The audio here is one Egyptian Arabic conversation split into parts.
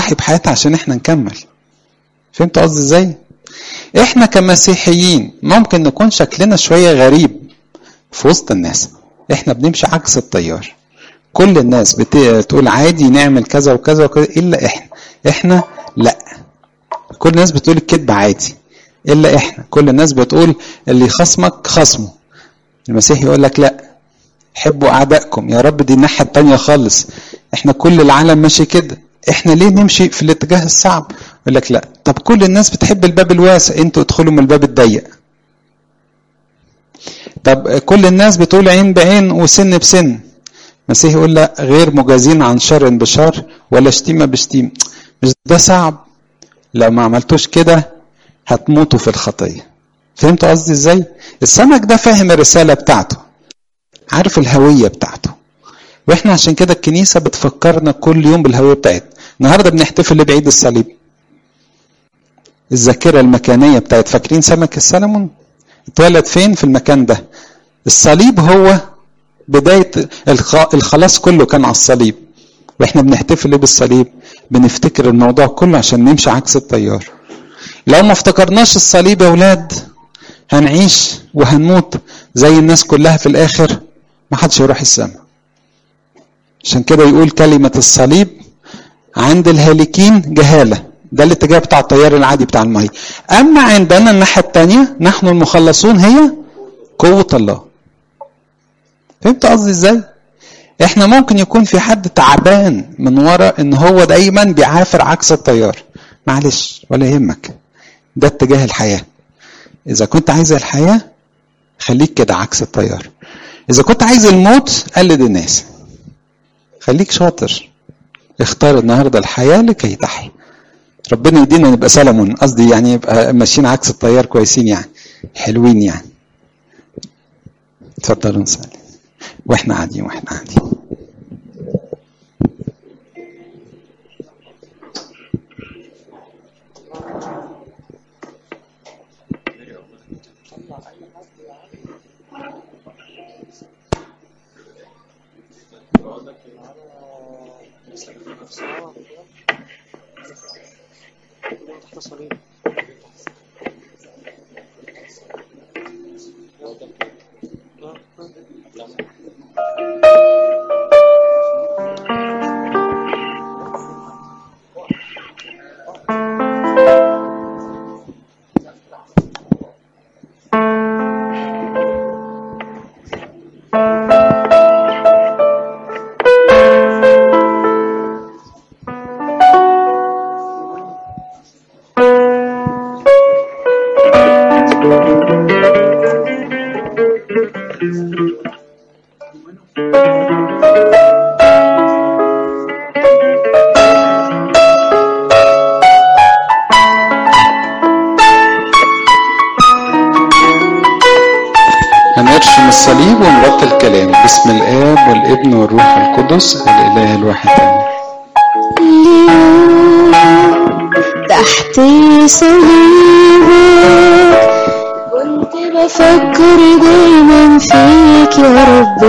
تضحي بحياتها عشان احنا نكمل فهمت قصدي ازاي احنا كمسيحيين ممكن نكون شكلنا شويه غريب في وسط الناس احنا بنمشي عكس التيار كل الناس بتقول عادي نعمل كذا وكذا وكذا الا احنا احنا لا كل الناس بتقول الكذب عادي الا احنا كل الناس بتقول اللي يخصمك خصمه المسيح يقول لك لا حبوا اعدائكم يا رب دي الناحيه التانية خالص احنا كل العالم ماشي كده احنا ليه نمشي في الاتجاه الصعب يقول لك لا طب كل الناس بتحب الباب الواسع انتوا ادخلوا من الباب الضيق طب كل الناس بتقول عين بعين وسن بسن المسيح يقول لا غير مجازين عن شر بشر ولا شتيمه بشتيمه مش ده صعب لو ما عملتوش كده هتموتوا في الخطيه فهمت قصدي ازاي السمك ده فاهم الرساله بتاعته عارف الهويه بتاعته واحنا عشان كده الكنيسه بتفكرنا كل يوم بالهويه بتاعتنا النهارده بنحتفل بعيد الصليب الذاكره المكانيه بتاعت فاكرين سمك السلمون اتولد فين في المكان ده الصليب هو بدايه الخلاص كله كان على الصليب واحنا بنحتفل بالصليب بنفتكر الموضوع كله عشان نمشي عكس التيار لو ما افتكرناش الصليب يا اولاد هنعيش وهنموت زي الناس كلها في الاخر ما حدش يروح السماء عشان كده يقول كلمة الصليب عند الهالكين جهالة ده الاتجاه بتاع التيار العادي بتاع المية أما عندنا الناحية التانية نحن المخلصون هي قوة الله فهمت قصدي ازاي؟ احنا ممكن يكون في حد تعبان من ورا ان هو دايما بيعافر عكس التيار معلش ولا يهمك ده اتجاه الحياة اذا كنت عايز الحياة خليك كده عكس التيار اذا كنت عايز الموت قلد الناس خليك شاطر اختار النهارده الحياه لكي تحيا ربنا يدينا نبقى سلمون قصدي يعني يبقى ماشيين عكس التيار كويسين يعني حلوين يعني اتفضلوا نصلي واحنا قاعدين واحنا قاعدين هنرشم الصليب ونبطل كلام باسم الآب والابن والروح القدس الإله الواحد تحت صليبك كنت بفكر دايما فيك يا رب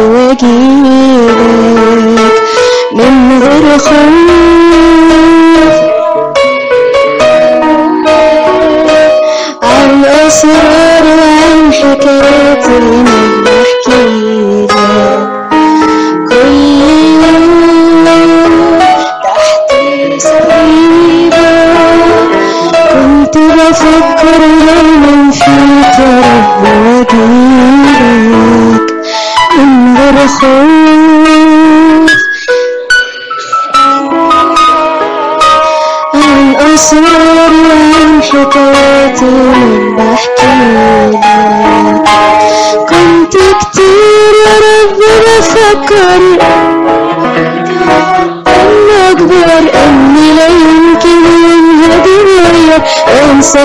واجيلك من غير خوف عن أسرار وعن حكايات اللي بحكيلك كل يوم تحت صليبك كنت بفكر دايما فيك يا رب واجيلك من غير خوف عن أسرار وعن حكاياتي من بحكيلك كنت كتير يا رب بفكر إن أكبر إني لا يمكن يوم هتغير أنسى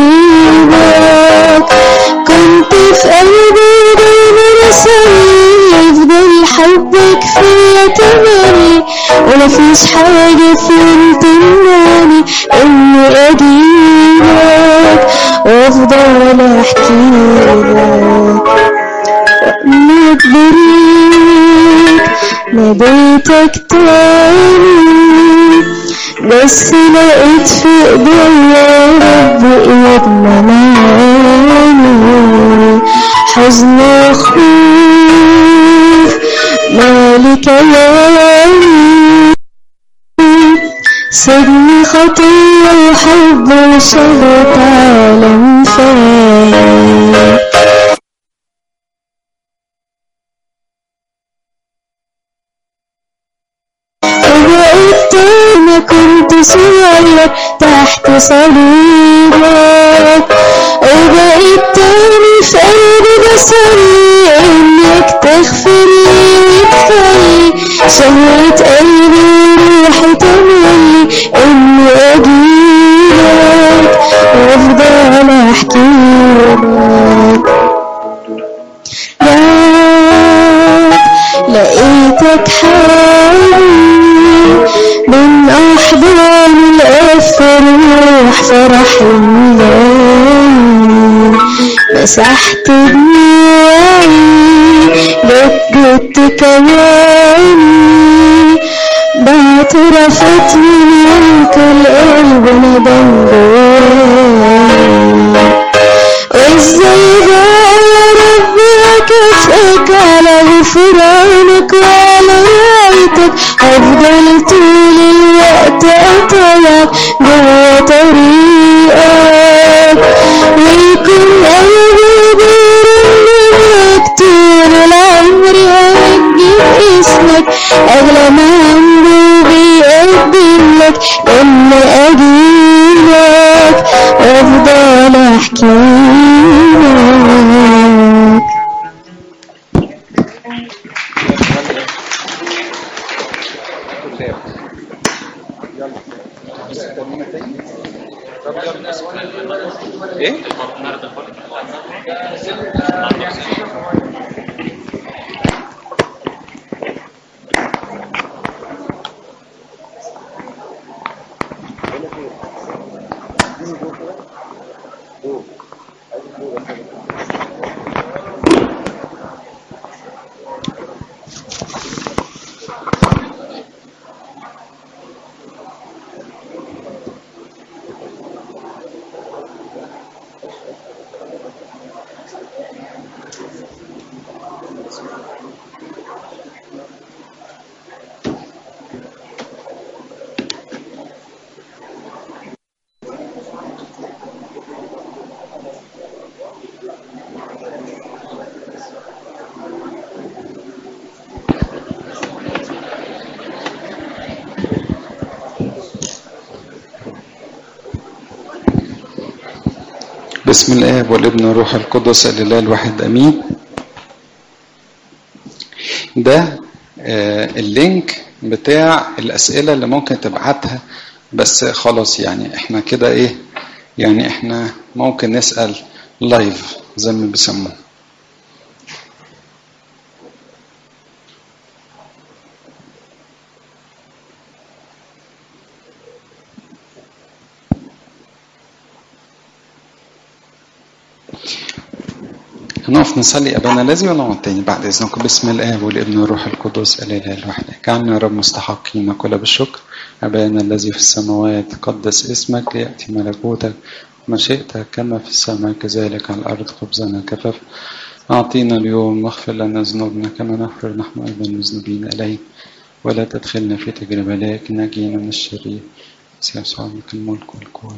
صليبك كنت في قلبي دايما أصلي يفضل حبك فيا تملي ومفيش حاجة فين تمنعني إني أجيلك وأفضل أحكيلك نجبريك ناديتك تاني بس بس لقيت في ايديا يا رب ايد منعاني حزن وخوف مالي كلامي سجن خطية وحب وشهوة عالم فاني وبقيت انا كنت صغير تحت صليبك وبقيت تاني في قلبي بصلي انك تغفر لي وتخلي شهوة قلبي وروحي تملي اني اجيلك وافضل احكي لك يا لقيتك حالي من أحضان الأف روح فرح الله مسحت دموعي جددت كلامي بعترفت منك القلب ندم جواي وازاي بقى يا رب اكافئك على غفرانك وعلى رعايتك افضل طول الوقت اطلعك جوا طريقك ويكون قلبي بيرنمك طول العمر هوجه اسمك اغلى ما عنده بيقدم لك لما اجيلك وافضل احكي لك ايه بسم الآب والابن والروح القدس الإله الواحد أمين ده آه، اللينك بتاع الأسئلة اللي ممكن تبعتها بس خلاص يعني احنا كده ايه يعني احنا ممكن نسأل لايف زي ما بيسموه هنقف نصلي أبانا لازم نقعد تاني بعد إذنكم بسم الآب والابن والروح القدس الإله الواحد اجعلنا يا رب مستحقين كل بالشكر أبانا الذي في السماوات قدس اسمك ليأتي ملكوتك مشيئتك كما في السماء كذلك على الأرض خبزنا كفف أعطينا اليوم واغفر لنا ذنوبنا كما نغفر نحن أيضا المذنبين إليك ولا تدخلنا في تجربة لكن نجينا من الشرير سيسوع لك الملك والقوة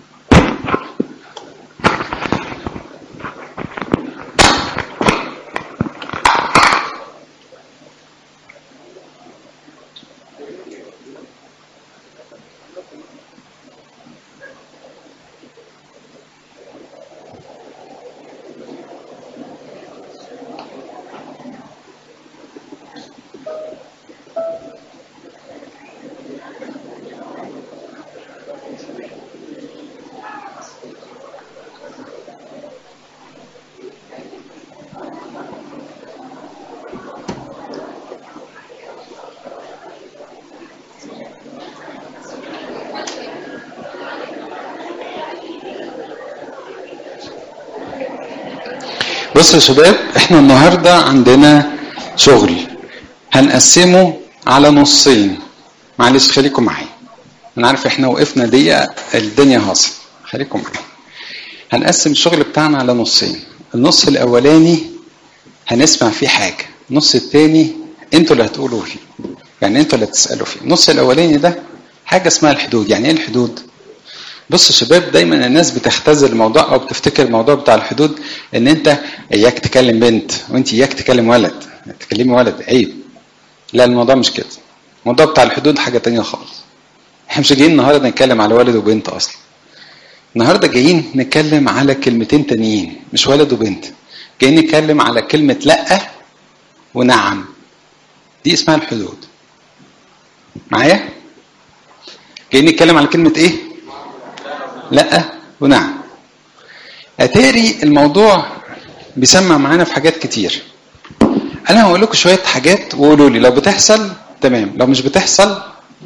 بصوا يا شباب احنا النهارده عندنا شغل هنقسمه على نصين معلش خليكم معايا انا عارف احنا وقفنا دقيقه الدنيا هاصل خليكم معايا هنقسم الشغل بتاعنا على نصين النص الاولاني هنسمع فيه حاجه النص الثاني انتوا اللي هتقولوا فيه يعني انتوا اللي هتسالوا فيه النص الاولاني ده حاجه اسمها الحدود يعني ايه الحدود بصوا شباب دايما الناس بتختزل الموضوع او بتفتكر الموضوع بتاع الحدود ان انت اياك تكلم بنت وانت اياك تكلم ولد تكلمي ولد عيب لا الموضوع مش كده الموضوع بتاع الحدود حاجه تانية خالص احنا مش جايين النهارده نتكلم على ولد وبنت اصلا النهارده جايين نتكلم على كلمتين تانيين مش ولد وبنت جايين نتكلم على كلمه لا ونعم دي اسمها الحدود معايا جايين نتكلم على كلمه ايه لا ونعم اتاري الموضوع بيسمع معانا في حاجات كتير انا هقول لكم شويه حاجات وقولوا لي لو بتحصل تمام لو مش بتحصل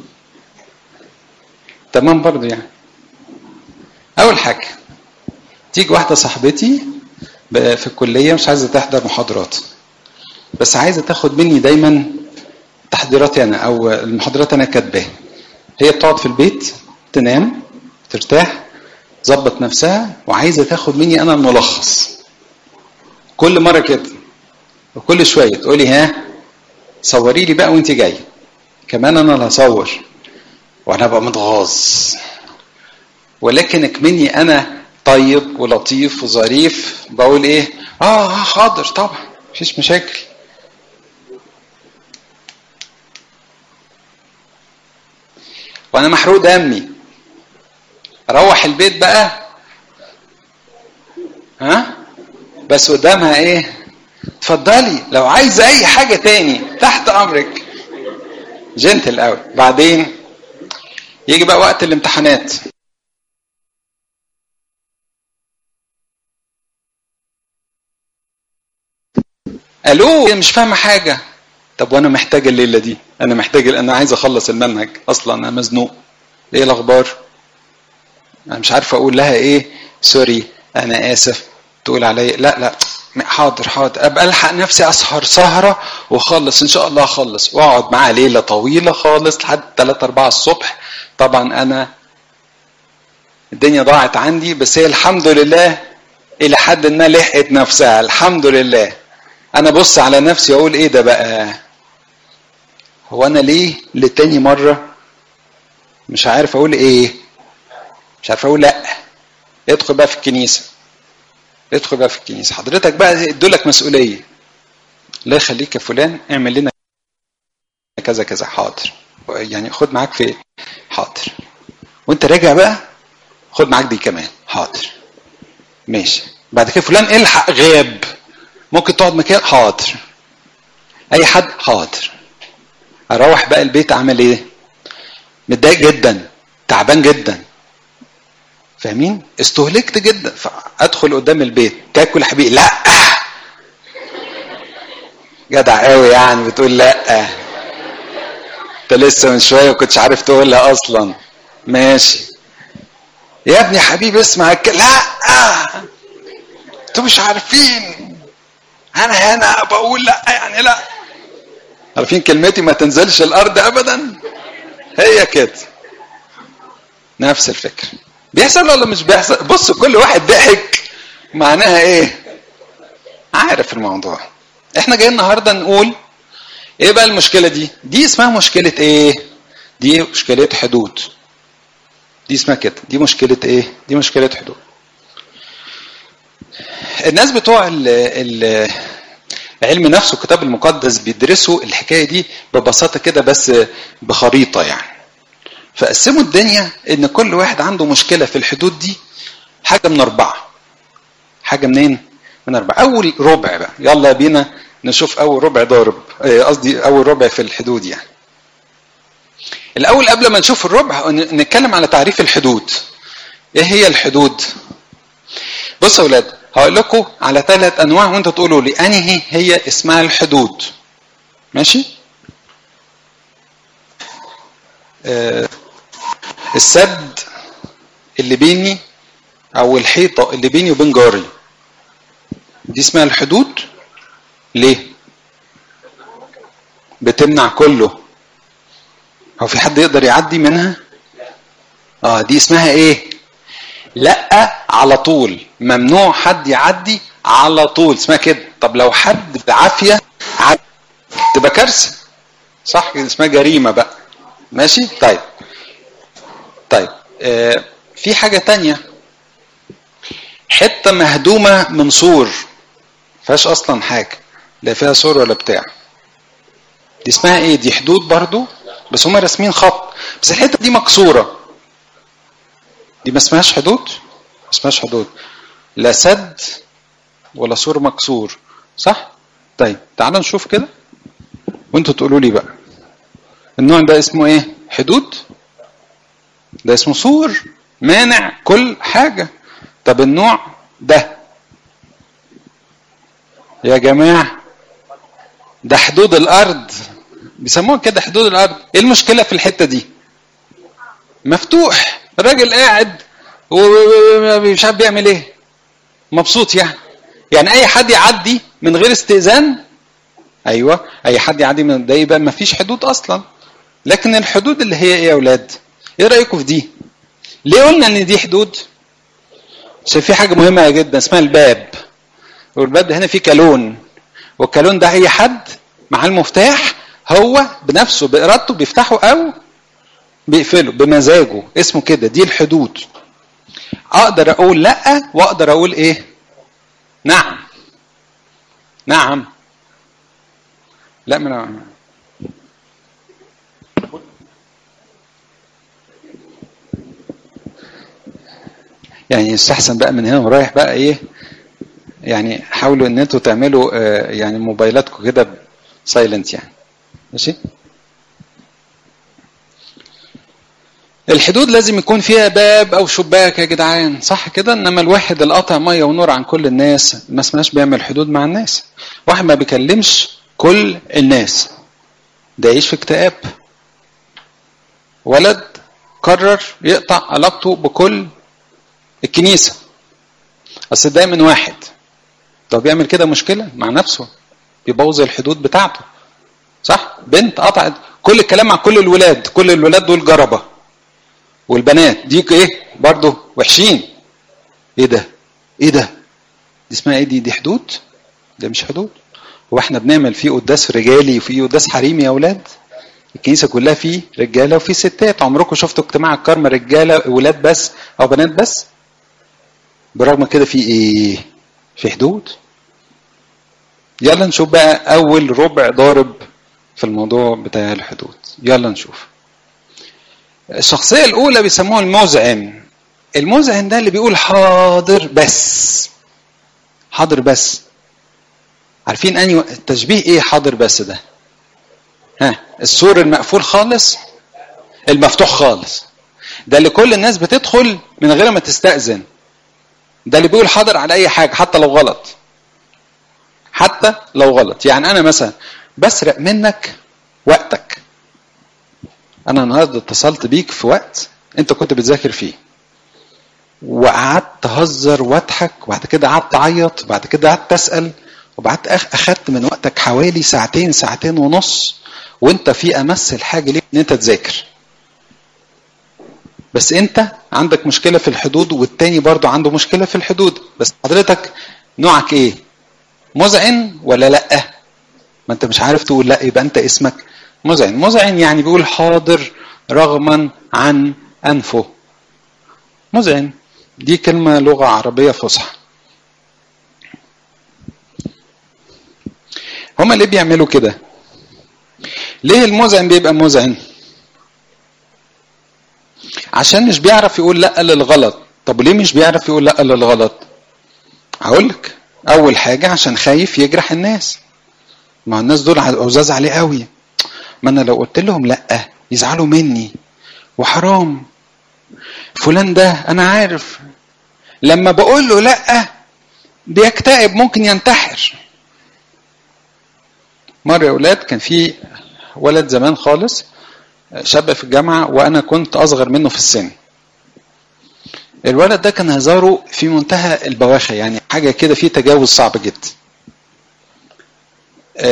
تمام برضه يعني اول حاجه تيجي واحده صاحبتي في الكليه مش عايزه تحضر محاضرات بس عايزه تاخد مني دايما تحضيراتي انا او المحاضرات انا كاتباها هي بتقعد في البيت تنام ترتاح تظبط نفسها وعايزه تاخد مني انا الملخص كل مره كده وكل شويه تقولي ها صوري لي بقى وانت جاي كمان انا اللي هصور وانا بقى متغاظ ولكن اكمني انا طيب ولطيف وظريف بقول ايه اه حاضر طبعا مفيش مشاكل وانا محروق دمي اروح البيت بقى ها بس قدامها ايه اتفضلي لو عايزه اي حاجه تاني تحت امرك جنتل قوي بعدين يجي بقى وقت الامتحانات الو مش فاهمه حاجه طب وانا محتاج الليله دي انا محتاج انا عايز اخلص المنهج اصلا انا مزنوق ايه الاخبار انا مش عارف اقول لها ايه سوري انا اسف تقول عليا لا لا حاضر حاضر ابقى الحق نفسي اسهر سهره واخلص ان شاء الله اخلص واقعد معاها ليله طويله خالص لحد 3 4 الصبح طبعا انا الدنيا ضاعت عندي بس هي الحمد لله الى حد ما لحقت نفسها الحمد لله انا بص على نفسي واقول ايه ده بقى هو انا ليه لتاني مره مش عارف اقول ايه مش عارف اقول لا ادخل بقى في الكنيسه ادخل بقى في الكنيسه حضرتك بقى ادولك مسؤوليه الله يخليك يا فلان اعمل لنا كذا كذا حاضر يعني خد معاك في حاضر وانت راجع بقى خد معاك دي كمان حاضر ماشي بعد كده فلان الحق غاب ممكن تقعد مكان حاضر اي حد حاضر اروح بقى البيت اعمل ايه متضايق جدا تعبان جدا فاهمين استهلكت جدا فادخل قدام البيت تاكل يا حبيبي لا جدع قوي يعني بتقول لا انت لسه من شويه ما كنتش عارف تقولها اصلا ماشي يا ابني حبيبي اسمع الك... لا انتوا مش عارفين انا هنا بقول لا يعني لا عارفين كلمتي ما تنزلش الارض ابدا هي كده نفس الفكره بيحصل ولا مش بيحصل بص كل واحد ضحك معناها ايه عارف الموضوع احنا جايين النهارده نقول ايه بقى المشكله دي دي اسمها مشكله ايه دي مشكله حدود دي اسمها كده دي مشكله ايه دي مشكله حدود الناس بتوع ال ال علم نفس والكتاب المقدس بيدرسوا الحكايه دي ببساطه كده بس بخريطه يعني فقسموا الدنيا ان كل واحد عنده مشكله في الحدود دي حاجه من اربعه حاجه منين من اربعه اول ربع بقى يلا بينا نشوف اول ربع ضارب قصدي اول ربع في الحدود يعني الاول قبل ما نشوف الربع نتكلم على تعريف الحدود ايه هي الحدود بصوا يا اولاد هقول لكم على ثلاث انواع وانتوا تقولوا لي انهي هي اسمها الحدود ماشي آه السد اللي بيني او الحيطه اللي بيني وبين جاري دي اسمها الحدود ليه بتمنع كله هو في حد يقدر يعدي منها اه دي اسمها ايه لا على طول ممنوع حد يعدي على طول اسمها كده طب لو حد بعافيه عدي تبقى كارثه صح اسمها جريمه بقى ماشي طيب طيب آه في حاجه تانية حته مهدومه من سور فيهاش اصلا حاجه لا فيها سور ولا بتاع دي اسمها ايه دي حدود برضو بس هما راسمين خط بس الحته دي مكسوره دي ما اسمهاش حدود ما اسمهاش حدود لا سد ولا سور مكسور صح طيب تعالوا نشوف كده وانتوا تقولوا لي بقى النوع ده اسمه ايه حدود ده اسمه سور مانع كل حاجه طب النوع ده يا جماعه ده حدود الارض بيسموها كده حدود الارض ايه المشكله في الحته دي مفتوح الراجل قاعد ومش عارف بيعمل ايه مبسوط يعني يعني اي حد يعدي من غير استئذان ايوه اي حد يعدي من ده يبقى ما فيش حدود اصلا لكن الحدود اللي هي ايه يا اولاد ايه رايكم في دي ليه قلنا ان دي حدود عشان في حاجه مهمه جدا اسمها الباب والباب ده هنا فيه كالون والكالون ده اي حد مع المفتاح هو بنفسه بارادته بيفتحه او بيقفله بمزاجه اسمه كده دي الحدود اقدر اقول لا واقدر اقول ايه نعم نعم لا من يعني يستحسن بقى من هنا ورايح بقى ايه يعني حاولوا ان انتوا تعملوا آه يعني موبايلاتكم كده سايلنت يعني ماشي الحدود لازم يكون فيها باب او شباك يا جدعان صح كده انما الواحد اللي قطع ميه ونور عن كل الناس ما اسمناش بيعمل حدود مع الناس واحد ما بيكلمش كل الناس ده يعيش في اكتئاب ولد قرر يقطع علاقته بكل الكنيسه اصل دايما واحد طب بيعمل كده مشكله مع نفسه بيبوظ الحدود بتاعته صح بنت قطعت كل الكلام مع كل الولاد كل الولاد دول جربه والبنات دي ايه برضه وحشين ايه ده ايه ده دي اسمها ايه دي دي حدود ده مش حدود هو احنا بنعمل فيه قداس رجالي وفيه قداس حريمي يا اولاد الكنيسه كلها فيه رجاله وفيه ستات عمركم شفتوا اجتماع الكرم رجاله ولاد بس او بنات بس برغم كده في ايه في حدود يلا نشوف بقى اول ربع ضارب في الموضوع بتاع الحدود يلا نشوف الشخصية الأولى بيسموها المذعن المذعن ده اللي بيقول حاضر بس حاضر بس عارفين أني التشبيه إيه حاضر بس ده ها السور المقفول خالص المفتوح خالص ده اللي كل الناس بتدخل من غير ما تستأذن ده اللي بيقول حاضر على أي حاجة حتى لو غلط حتى لو غلط يعني أنا مثلا بسرق منك وقتك انا النهارده اتصلت بيك في وقت انت كنت بتذاكر فيه وقعدت تهزر واضحك وبعد كده قعدت تعيط وبعد كده قعدت تسال وبعدت اخدت من وقتك حوالي ساعتين ساعتين ونص وانت في امس الحاجه ليك ان انت تذاكر بس انت عندك مشكله في الحدود والتاني برضو عنده مشكله في الحدود بس حضرتك نوعك ايه مذعن ولا لا ما انت مش عارف تقول لا يبقى انت اسمك مذعن مذعن يعني بيقول حاضر رغما عن أنفه مذعن دي كلمة لغة عربية فصحى هما ليه بيعملوا كده ليه المذعن بيبقى مذعن عشان مش بيعرف يقول لا للغلط طب ليه مش بيعرف يقول لا للغلط هقول لك اول حاجه عشان خايف يجرح الناس ما الناس دول عزاز عليه قوي ما انا لو قلت لهم لا يزعلوا مني وحرام فلان ده انا عارف لما بقول له لا بيكتئب ممكن ينتحر مرة يا أولاد كان في ولد زمان خالص شاب في الجامعة وأنا كنت أصغر منه في السن الولد ده كان هزاره في منتهى البواخة يعني حاجة كده فيه تجاوز صعب جدا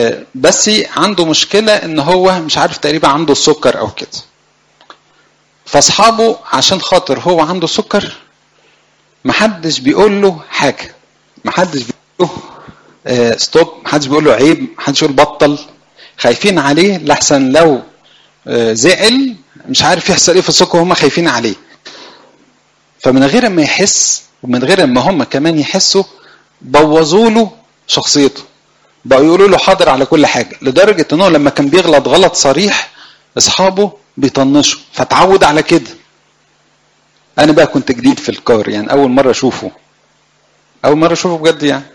بس عنده مشكلة ان هو مش عارف تقريبا عنده السكر او كده فاصحابه عشان خاطر هو عنده سكر محدش بيقول له حاجه محدش بيقول له آه ستوب محدش بيقول له عيب محدش يقول بطل خايفين عليه لحسن لو آه زعل مش عارف يحصل ايه في السكر وهم خايفين عليه فمن غير ما يحس ومن غير ما هم كمان يحسوا بوظوا له شخصيته بقوا يقولوا له حاضر على كل حاجه لدرجه ان هو لما كان بيغلط غلط صريح اصحابه بيطنشوا فتعود على كده انا بقى كنت جديد في الكار يعني اول مره اشوفه اول مره اشوفه بجد يعني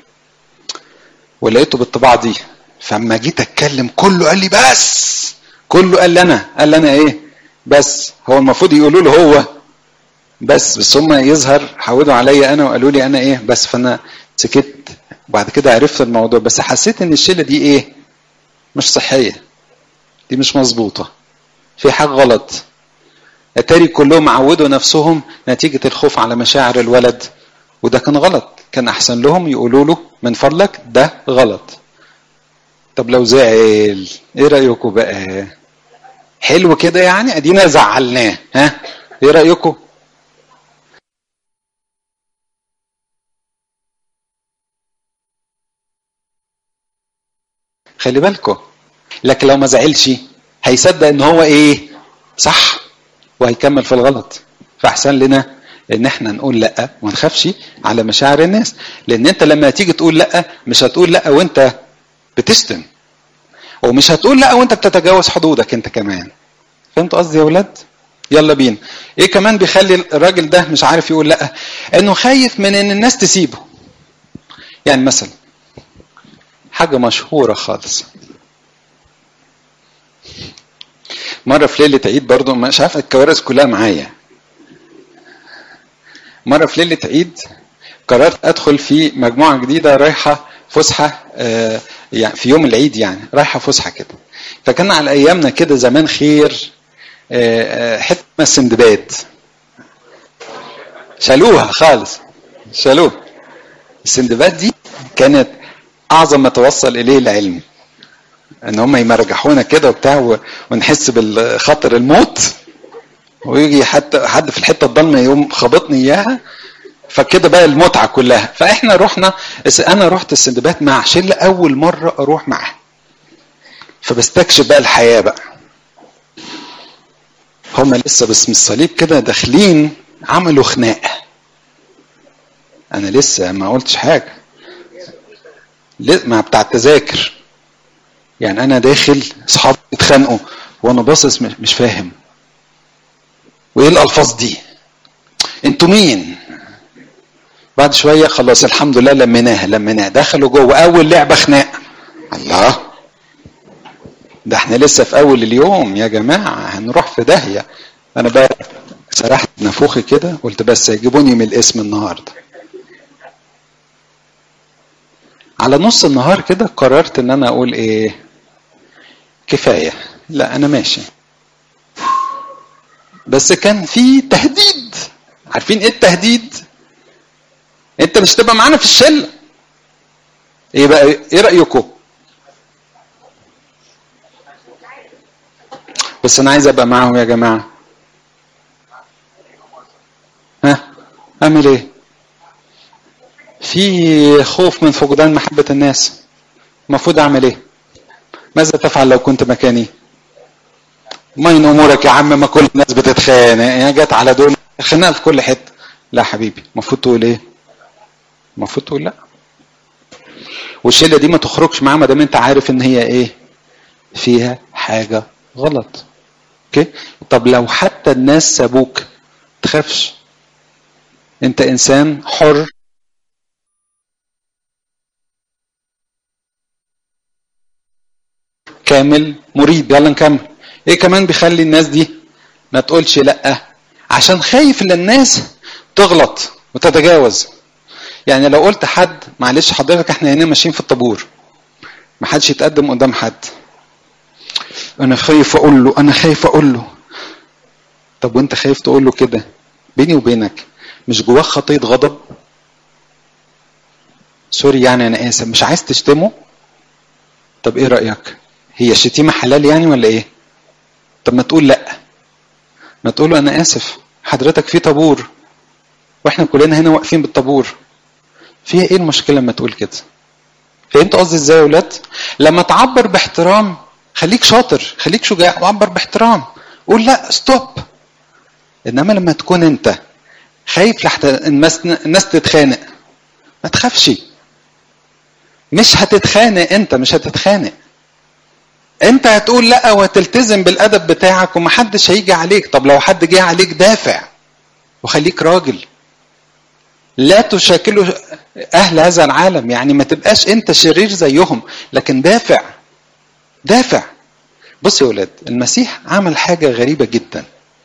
ولقيته بالطباعه دي فاما جيت اتكلم كله قال لي بس كله قال لي انا قال لي انا ايه بس هو المفروض يقولوا له هو بس بس هم يظهر حودوا عليا انا وقالوا لي انا ايه بس فانا سكت وبعد كده عرفت الموضوع بس حسيت ان الشله دي ايه مش صحيه دي مش مظبوطه في حاجه غلط اتاري كلهم عودوا نفسهم نتيجه الخوف على مشاعر الولد وده كان غلط كان احسن لهم يقولوا له من فضلك ده غلط طب لو زعل ايه رايكم بقى حلو كده يعني ادينا زعلناه ها ايه رايكم خلي بالكم لكن لو ما زعلش هيصدق ان هو ايه صح وهيكمل في الغلط فاحسن لنا ان احنا نقول لا وما نخافش على مشاعر الناس لان انت لما تيجي تقول لا مش هتقول لا وانت بتشتم ومش هتقول لا وانت بتتجاوز حدودك انت كمان فهمت قصدي يا ولاد يلا بينا ايه كمان بيخلي الراجل ده مش عارف يقول لا انه خايف من ان الناس تسيبه يعني مثلا حاجة مشهورة خالص مرة في ليلة عيد برضو مش عارف الكوارث كلها معايا مرة في ليلة عيد قررت أدخل في مجموعة جديدة رايحة فسحة آه يعني في يوم العيد يعني رايحة فسحة كده فكان على أيامنا كده زمان خير آه حتة السندباد شالوها خالص شالوها السندباد دي كانت اعظم ما توصل اليه العلم ان هم يمرجحونا كده وبتاع ونحس بالخطر الموت ويجي حتى حد في الحته الضلمه يقوم خابطني اياها فكده بقى المتعه كلها فاحنا رحنا انا رحت السندبات مع شله اول مره اروح معاها فبستكشف بقى الحياه بقى هم لسه باسم الصليب كده داخلين عملوا خناقه انا لسه ما قلتش حاجه مع بتاع التذاكر يعني انا داخل اصحابي اتخانقوا وانا باصص مش فاهم وايه الالفاظ دي انتوا مين بعد شويه خلاص الحمد لله لميناها لميناها دخلوا جوه اول لعبه خناق الله ده احنا لسه في اول اليوم يا جماعه هنروح في داهيه انا بقى سرحت نافوخي كده قلت بس هيجيبوني من الاسم النهارده على نص النهار كده قررت ان انا اقول ايه كفايه لا انا ماشي بس كان في تهديد عارفين ايه التهديد انت مش تبقى معانا في الشله ايه بقى ايه رايكم بس انا عايز ابقى معاهم يا جماعه ها اعمل ايه في خوف من فقدان محبة الناس المفروض أعمل إيه؟ ماذا تفعل لو كنت مكاني؟ مين أمورك يا عم ما كل الناس بتتخانق يا جت على دول خناقة في كل حتة لا حبيبي المفروض تقول إيه؟ المفروض تقول لا والشلة دي ما تخرجش معاها ما دام أنت عارف إن هي إيه؟ فيها حاجة غلط أوكي؟ طب لو حتى الناس سابوك تخافش أنت إنسان حر كامل مريب يلا نكمل ايه كمان بيخلي الناس دي ما تقولش لا عشان خايف ان الناس تغلط وتتجاوز يعني لو قلت حد معلش حضرتك احنا هنا ماشيين في الطابور ما حدش يتقدم قدام حد انا خايف اقول له انا خايف اقول له طب وانت خايف تقول له كده بيني وبينك مش جواك خطيه غضب سوري يعني انا اسف مش عايز تشتمه طب ايه رايك هي الشتيمه حلال يعني ولا ايه طب ما تقول لا ما تقول له انا اسف حضرتك في طابور واحنا كلنا هنا واقفين بالطابور فيها ايه المشكله لما تقول كده فهمتوا قصدي ازاي يا ولاد لما تعبر باحترام خليك شاطر خليك شجاع وعبر باحترام قول لا ستوب انما لما تكون انت خايف لحتى الناس الناس تتخانق ما تخافش مش هتتخانق انت مش هتتخانق انت هتقول لا وهتلتزم بالادب بتاعك ومحدش هيجي عليك طب لو حد جه عليك دافع وخليك راجل لا تشاكلوا اهل هذا العالم يعني ما تبقاش انت شرير زيهم لكن دافع دافع بص يا ولاد المسيح عمل حاجة غريبة جدا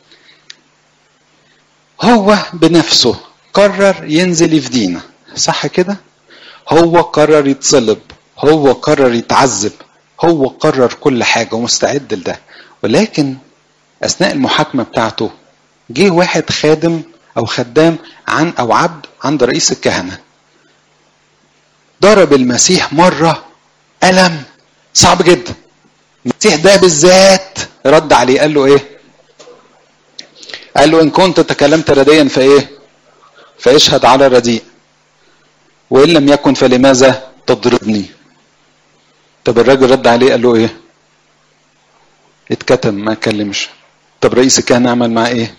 هو بنفسه قرر ينزل يفدينا صح كده هو قرر يتصلب هو قرر يتعذب هو قرر كل حاجة ومستعد لده ولكن أثناء المحاكمة بتاعته جه واحد خادم أو خدام عن أو عبد عند رئيس الكهنة ضرب المسيح مرة ألم صعب جدا المسيح ده بالذات رد عليه قال له ايه قال له ان كنت تكلمت رديا فايه فاشهد على رديء وان لم يكن فلماذا تضربني طب الراجل رد عليه قال له ايه اتكتم ما اتكلمش طب رئيس الكهنه عمل معاه ايه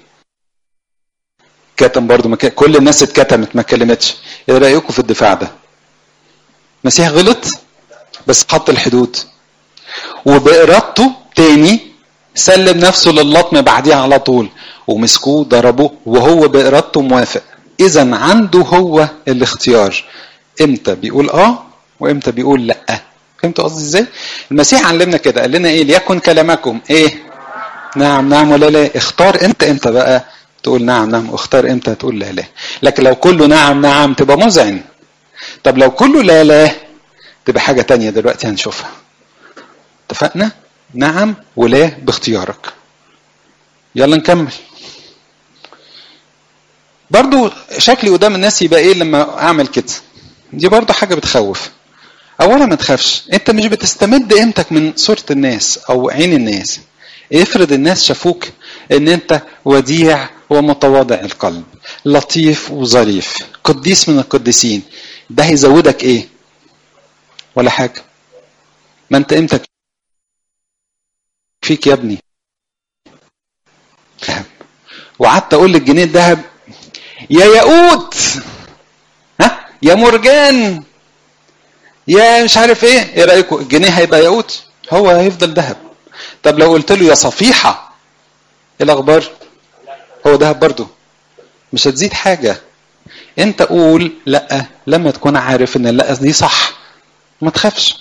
كتم برضه ما ك... كل الناس اتكتمت ما اتكلمتش ايه رايكم في الدفاع ده المسيح غلط بس حط الحدود وبإرادته تاني سلم نفسه للطم بعديها على طول ومسكوه ضربوه وهو بإرادته موافق إذا عنده هو الاختيار إمتى بيقول آه وإمتى بيقول لأ فهمتوا قصدي إزاي؟ المسيح علمنا كده قال لنا إيه ليكن كلامكم إيه؟ نعم نعم ولا لا اختار أنت إمتى بقى تقول نعم نعم واختار إمتى تقول لا لا لكن لو كله نعم نعم تبقى مزعن طب لو كله لا لا تبقى حاجة تانية دلوقتي هنشوفها اتفقنا نعم ولا باختيارك يلا نكمل برضو شكلي قدام الناس يبقى ايه لما اعمل كده دي برضو حاجة بتخوف اولا ما تخافش انت مش بتستمد قيمتك من صورة الناس او عين الناس افرض الناس شافوك ان انت وديع ومتواضع القلب لطيف وظريف قديس من القديسين ده هيزودك ايه ولا حاجة ما انت قيمتك فيك يا ابني ذهب وقعدت اقول للجنيه الذهب يا ياقوت ها يا مرجان يا مش عارف ايه ايه رايكم الجنيه هيبقى ياقوت هو هيفضل ذهب طب لو قلت له يا صفيحه ايه الاخبار هو ذهب برضه مش هتزيد حاجه انت قول لا لما تكون عارف ان لا دي صح ما تخافش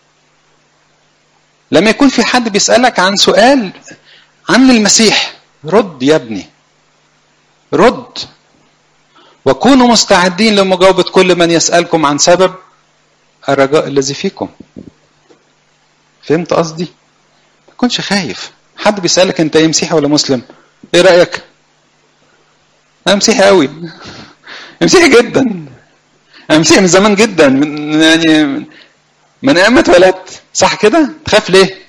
لما يكون في حد بيسألك عن سؤال عن المسيح رد يا ابني رد وكونوا مستعدين لمجاوبة كل من يسألكم عن سبب الرجاء الذي فيكم فهمت قصدي ما تكونش خايف حد بيسألك انت ايه مسيحي ولا مسلم ايه رأيك انا مسيحي قوي مسيحي جدا انا مسيحي من زمان جدا من يعني من ايام ما اتولدت صح كده تخاف ليه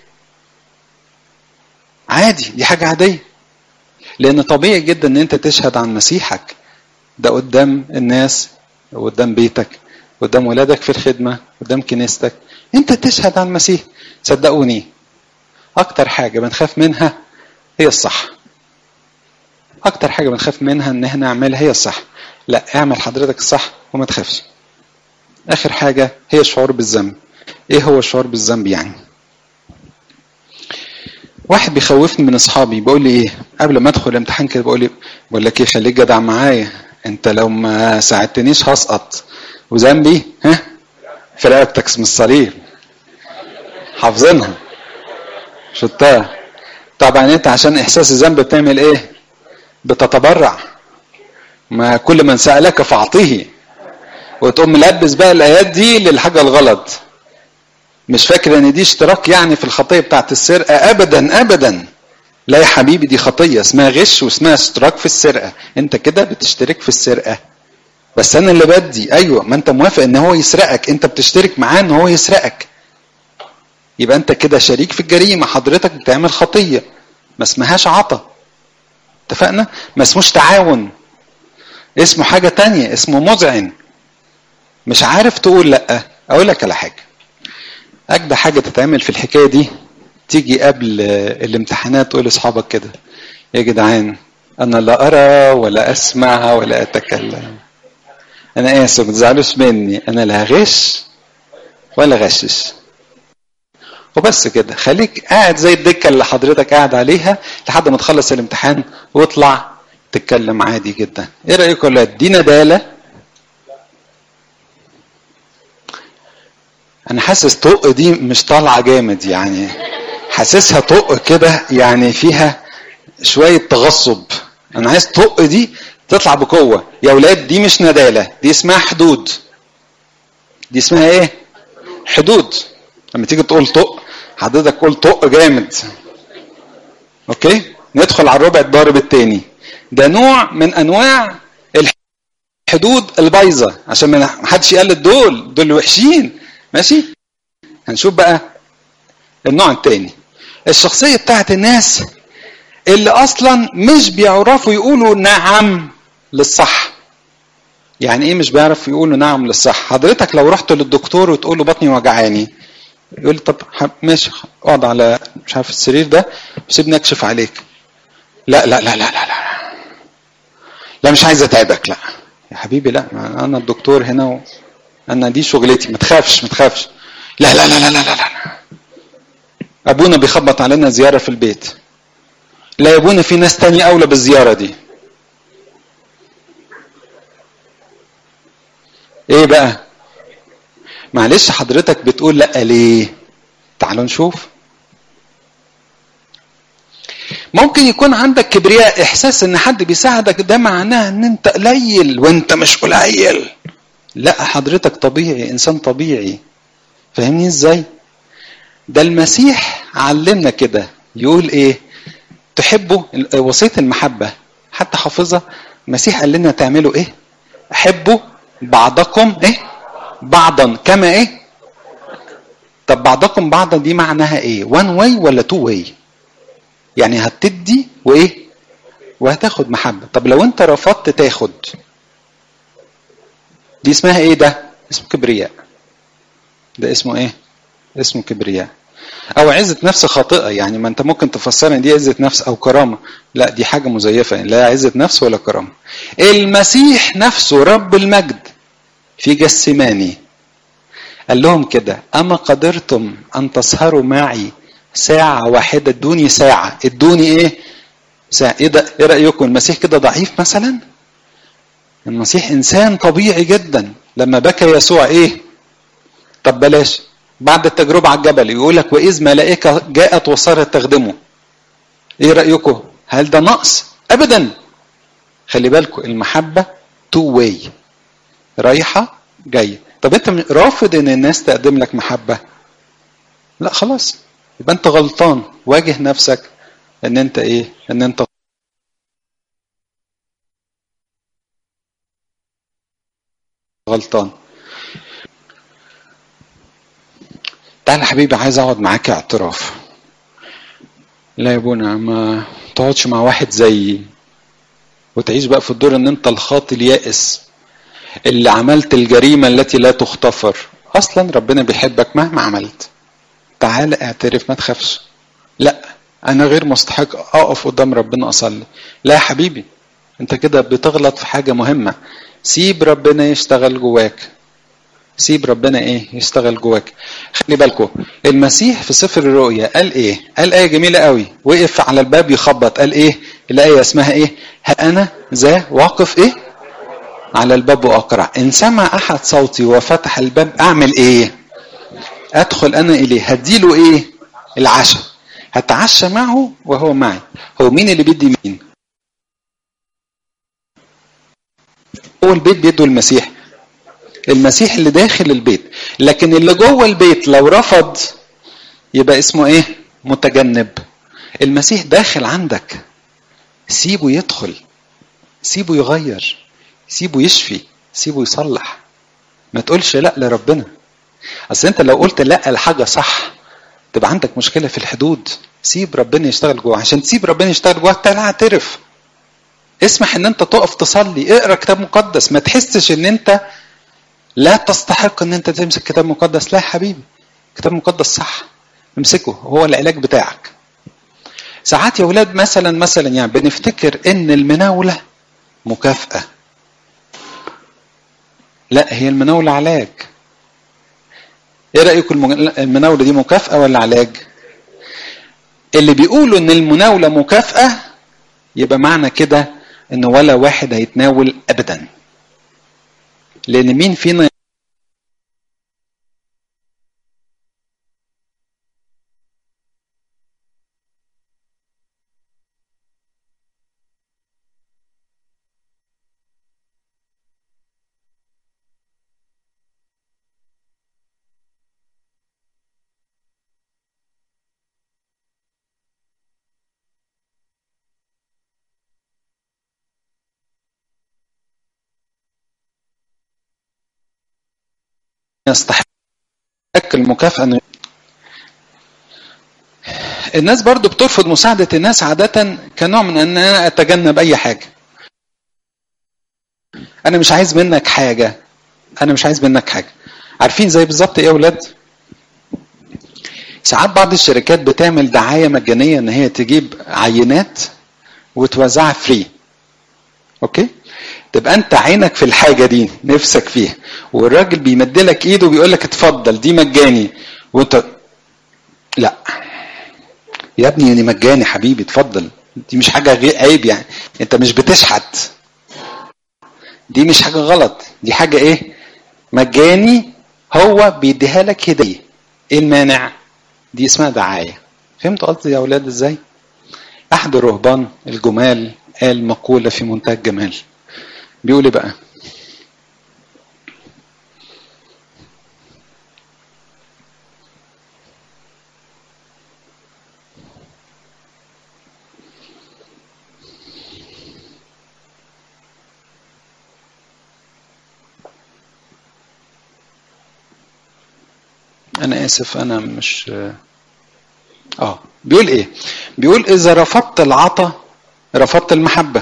عادي دي حاجه عاديه لان طبيعي جدا ان انت تشهد عن مسيحك ده قدام الناس قدام بيتك قدام ولادك في الخدمه قدام كنيستك انت تشهد عن المسيح صدقوني اكتر حاجه بنخاف منها هي الصح اكتر حاجه بنخاف منها ان احنا نعملها هي الصح لا اعمل حضرتك الصح وما تخافش اخر حاجه هي الشعور بالذنب ايه هو الشعور بالذنب يعني واحد بيخوفني من اصحابي بيقول لي ايه قبل ما ادخل الامتحان كده بقول لي بقول لك ايه خليك جدع معايا انت لو ما ساعدتنيش هسقط وذنبي ها في رقبتك اسم الصليب حافظينها شطها طبعا انت عشان احساس الذنب بتعمل ايه بتتبرع ما كل من سألك فاعطيه وتقوم ملبس بقى الايات دي للحاجه الغلط مش فاكر ان دي اشتراك يعني في الخطيه بتاعت السرقه ابدا ابدا لا يا حبيبي دي خطيه اسمها غش واسمها اشتراك في السرقه انت كده بتشترك في السرقه بس انا اللي بدي ايوه ما انت موافق ان هو يسرقك انت بتشترك معاه ان هو يسرقك يبقى انت كده شريك في الجريمه حضرتك بتعمل خطيه ما اسمهاش عطا اتفقنا ما اسموش تعاون اسمه حاجة تانية اسمه مذعن مش عارف تقول لا اقول لك على حاجة اجدى حاجة تتعمل في الحكاية دي تيجي قبل الامتحانات تقول لاصحابك كده يا جدعان انا لا ارى ولا اسمع ولا اتكلم انا اسف ما تزعلوش مني انا لا هغش ولا غشش وبس كده خليك قاعد زي الدكه اللي حضرتك قاعد عليها لحد ما تخلص الامتحان واطلع تتكلم عادي جدا ايه رايكم ولا دي نداله انا حاسس طق دي مش طالعه جامد يعني حاسسها طق كده يعني فيها شويه تغصب انا عايز طق دي تطلع بقوه يا اولاد دي مش نداله دي اسمها حدود دي اسمها ايه حدود لما تيجي تقول طق حضرتك قول طق جامد اوكي ندخل على الربع الضارب الثاني ده نوع من انواع الحدود البايظه عشان ما حدش يقلد دول دول وحشين ماشي هنشوف بقى النوع الثاني الشخصيه بتاعت الناس اللي اصلا مش بيعرفوا يقولوا نعم للصح يعني ايه مش بيعرف يقولوا نعم للصح حضرتك لو رحت للدكتور وتقول له بطني وجعاني يقول لي طب ماشي اقعد على مش عارف السرير ده وسيبني اكشف عليك لا لا لا لا لا لا لا مش عايز اتعبك لا يا حبيبي لا انا الدكتور هنا و... انا دي شغلتي ما تخافش ما تخافش لا لا لا لا لا لا, لا. ابونا بيخبط علينا زياره في البيت لا يا ابونا في ناس تاني اولى بالزياره دي ايه بقى معلش حضرتك بتقول لا ليه تعالوا نشوف ممكن يكون عندك كبرياء احساس ان حد بيساعدك ده معناه ان انت قليل وانت مش قليل لا حضرتك طبيعي انسان طبيعي فاهمني ازاي ده المسيح علمنا كده يقول ايه تحبوا وصيه المحبه حتى حافظها المسيح قال لنا تعملوا ايه احبوا بعضكم ايه بعضا كما ايه طب بعضكم بعضا دي معناها ايه وان واي ولا تو واي يعني هتدي وايه وهتاخد محبه طب لو انت رفضت تاخد دي اسمها ايه ده اسمه كبرياء ده اسمه ايه اسمه كبرياء او عزة نفس خاطئة يعني ما انت ممكن تفسرها ان دي عزة نفس او كرامة لا دي حاجة مزيفة يعني لا عزة نفس ولا كرامة المسيح نفسه رب المجد في جسماني قال لهم كده أما قدرتم أن تسهروا معي ساعة واحدة ادوني ساعة ادوني ايه ساعة ايه ده ايه رأيكم المسيح كده ضعيف مثلا المسيح انسان طبيعي جدا لما بكى يسوع ايه طب بلاش بعد التجربة على الجبل يقول لك وإذ ملائكة جاءت وصارت تخدمه ايه رأيكم هل ده نقص ابدا خلي بالكم المحبة تو واي رايحة جاية طب انت رافض ان الناس تقدم لك محبة لا خلاص يبقى انت غلطان واجه نفسك ان انت ايه ان انت غلطان تعالى حبيبي عايز اقعد معاك اعتراف لا يا ابونا ما تقعدش مع واحد زيي وتعيش بقى في الدور ان انت الخاطي اليائس اللي عملت الجريمة التي لا تغتفر اصلا ربنا بيحبك مهما عملت تعال اعترف ما تخافش لا انا غير مستحق اقف قدام ربنا اصلي لا يا حبيبي انت كده بتغلط في حاجة مهمة سيب ربنا يشتغل جواك سيب ربنا ايه يشتغل جواك خلي بالكم المسيح في سفر الرؤيا قال ايه قال ايه جميله قوي وقف على الباب يخبط قال ايه الايه اسمها ايه ها انا ذا واقف ايه على الباب واقرع ان سمع احد صوتي وفتح الباب اعمل ايه ادخل انا اليه هديله ايه العشاء هتعشى معه وهو معي هو مين اللي بيدي مين هو البيت بيده المسيح المسيح اللي داخل البيت لكن اللي جوه البيت لو رفض يبقى اسمه ايه متجنب المسيح داخل عندك سيبه يدخل سيبه يغير سيبه يشفي سيبه يصلح ما تقولش لا لربنا اصل انت لو قلت لا لحاجه صح تبقى عندك مشكله في الحدود سيب ربنا يشتغل جوه عشان تسيب ربنا يشتغل جوه تعالى اعترف اسمح ان انت تقف تصلي اقرا كتاب مقدس ما تحسش ان انت لا تستحق ان انت تمسك كتاب مقدس لا يا حبيبي كتاب مقدس صح امسكه هو العلاج بتاعك ساعات يا ولاد مثلا مثلا يعني بنفتكر ان المناوله مكافاه لا هي المناوله علاج ايه رايكم المناوله دي مكافاه ولا علاج اللي بيقولوا ان المناوله مكافاه يبقى معنى كده ان ولا واحد هيتناول ابدا لان مين فينا يستحق المكافأة أنه الناس برضو بترفض مساعدة الناس عادة كنوع من أن أنا أتجنب أي حاجة أنا مش عايز منك حاجة أنا مش عايز منك حاجة عارفين زي بالظبط إيه يا أولاد؟ ساعات بعض الشركات بتعمل دعاية مجانية إن هي تجيب عينات وتوزعها فري أوكي؟ تبقى انت عينك في الحاجه دي نفسك فيها والراجل بيمدلك ايده وبيقول لك اتفضل دي مجاني وانت لا يا ابني دي مجاني حبيبي اتفضل دي مش حاجه غير عيب يعني انت مش بتشحت دي مش حاجه غلط دي حاجه ايه مجاني هو بيديها لك هديه ايه المانع دي اسمها دعايه فهمتوا قصدي يا اولاد ازاي احد الرهبان الجمال قال مقوله في منتهى الجمال بيقول ايه بقى انا اسف انا مش اه بيقول ايه بيقول اذا رفضت العطا رفضت المحبه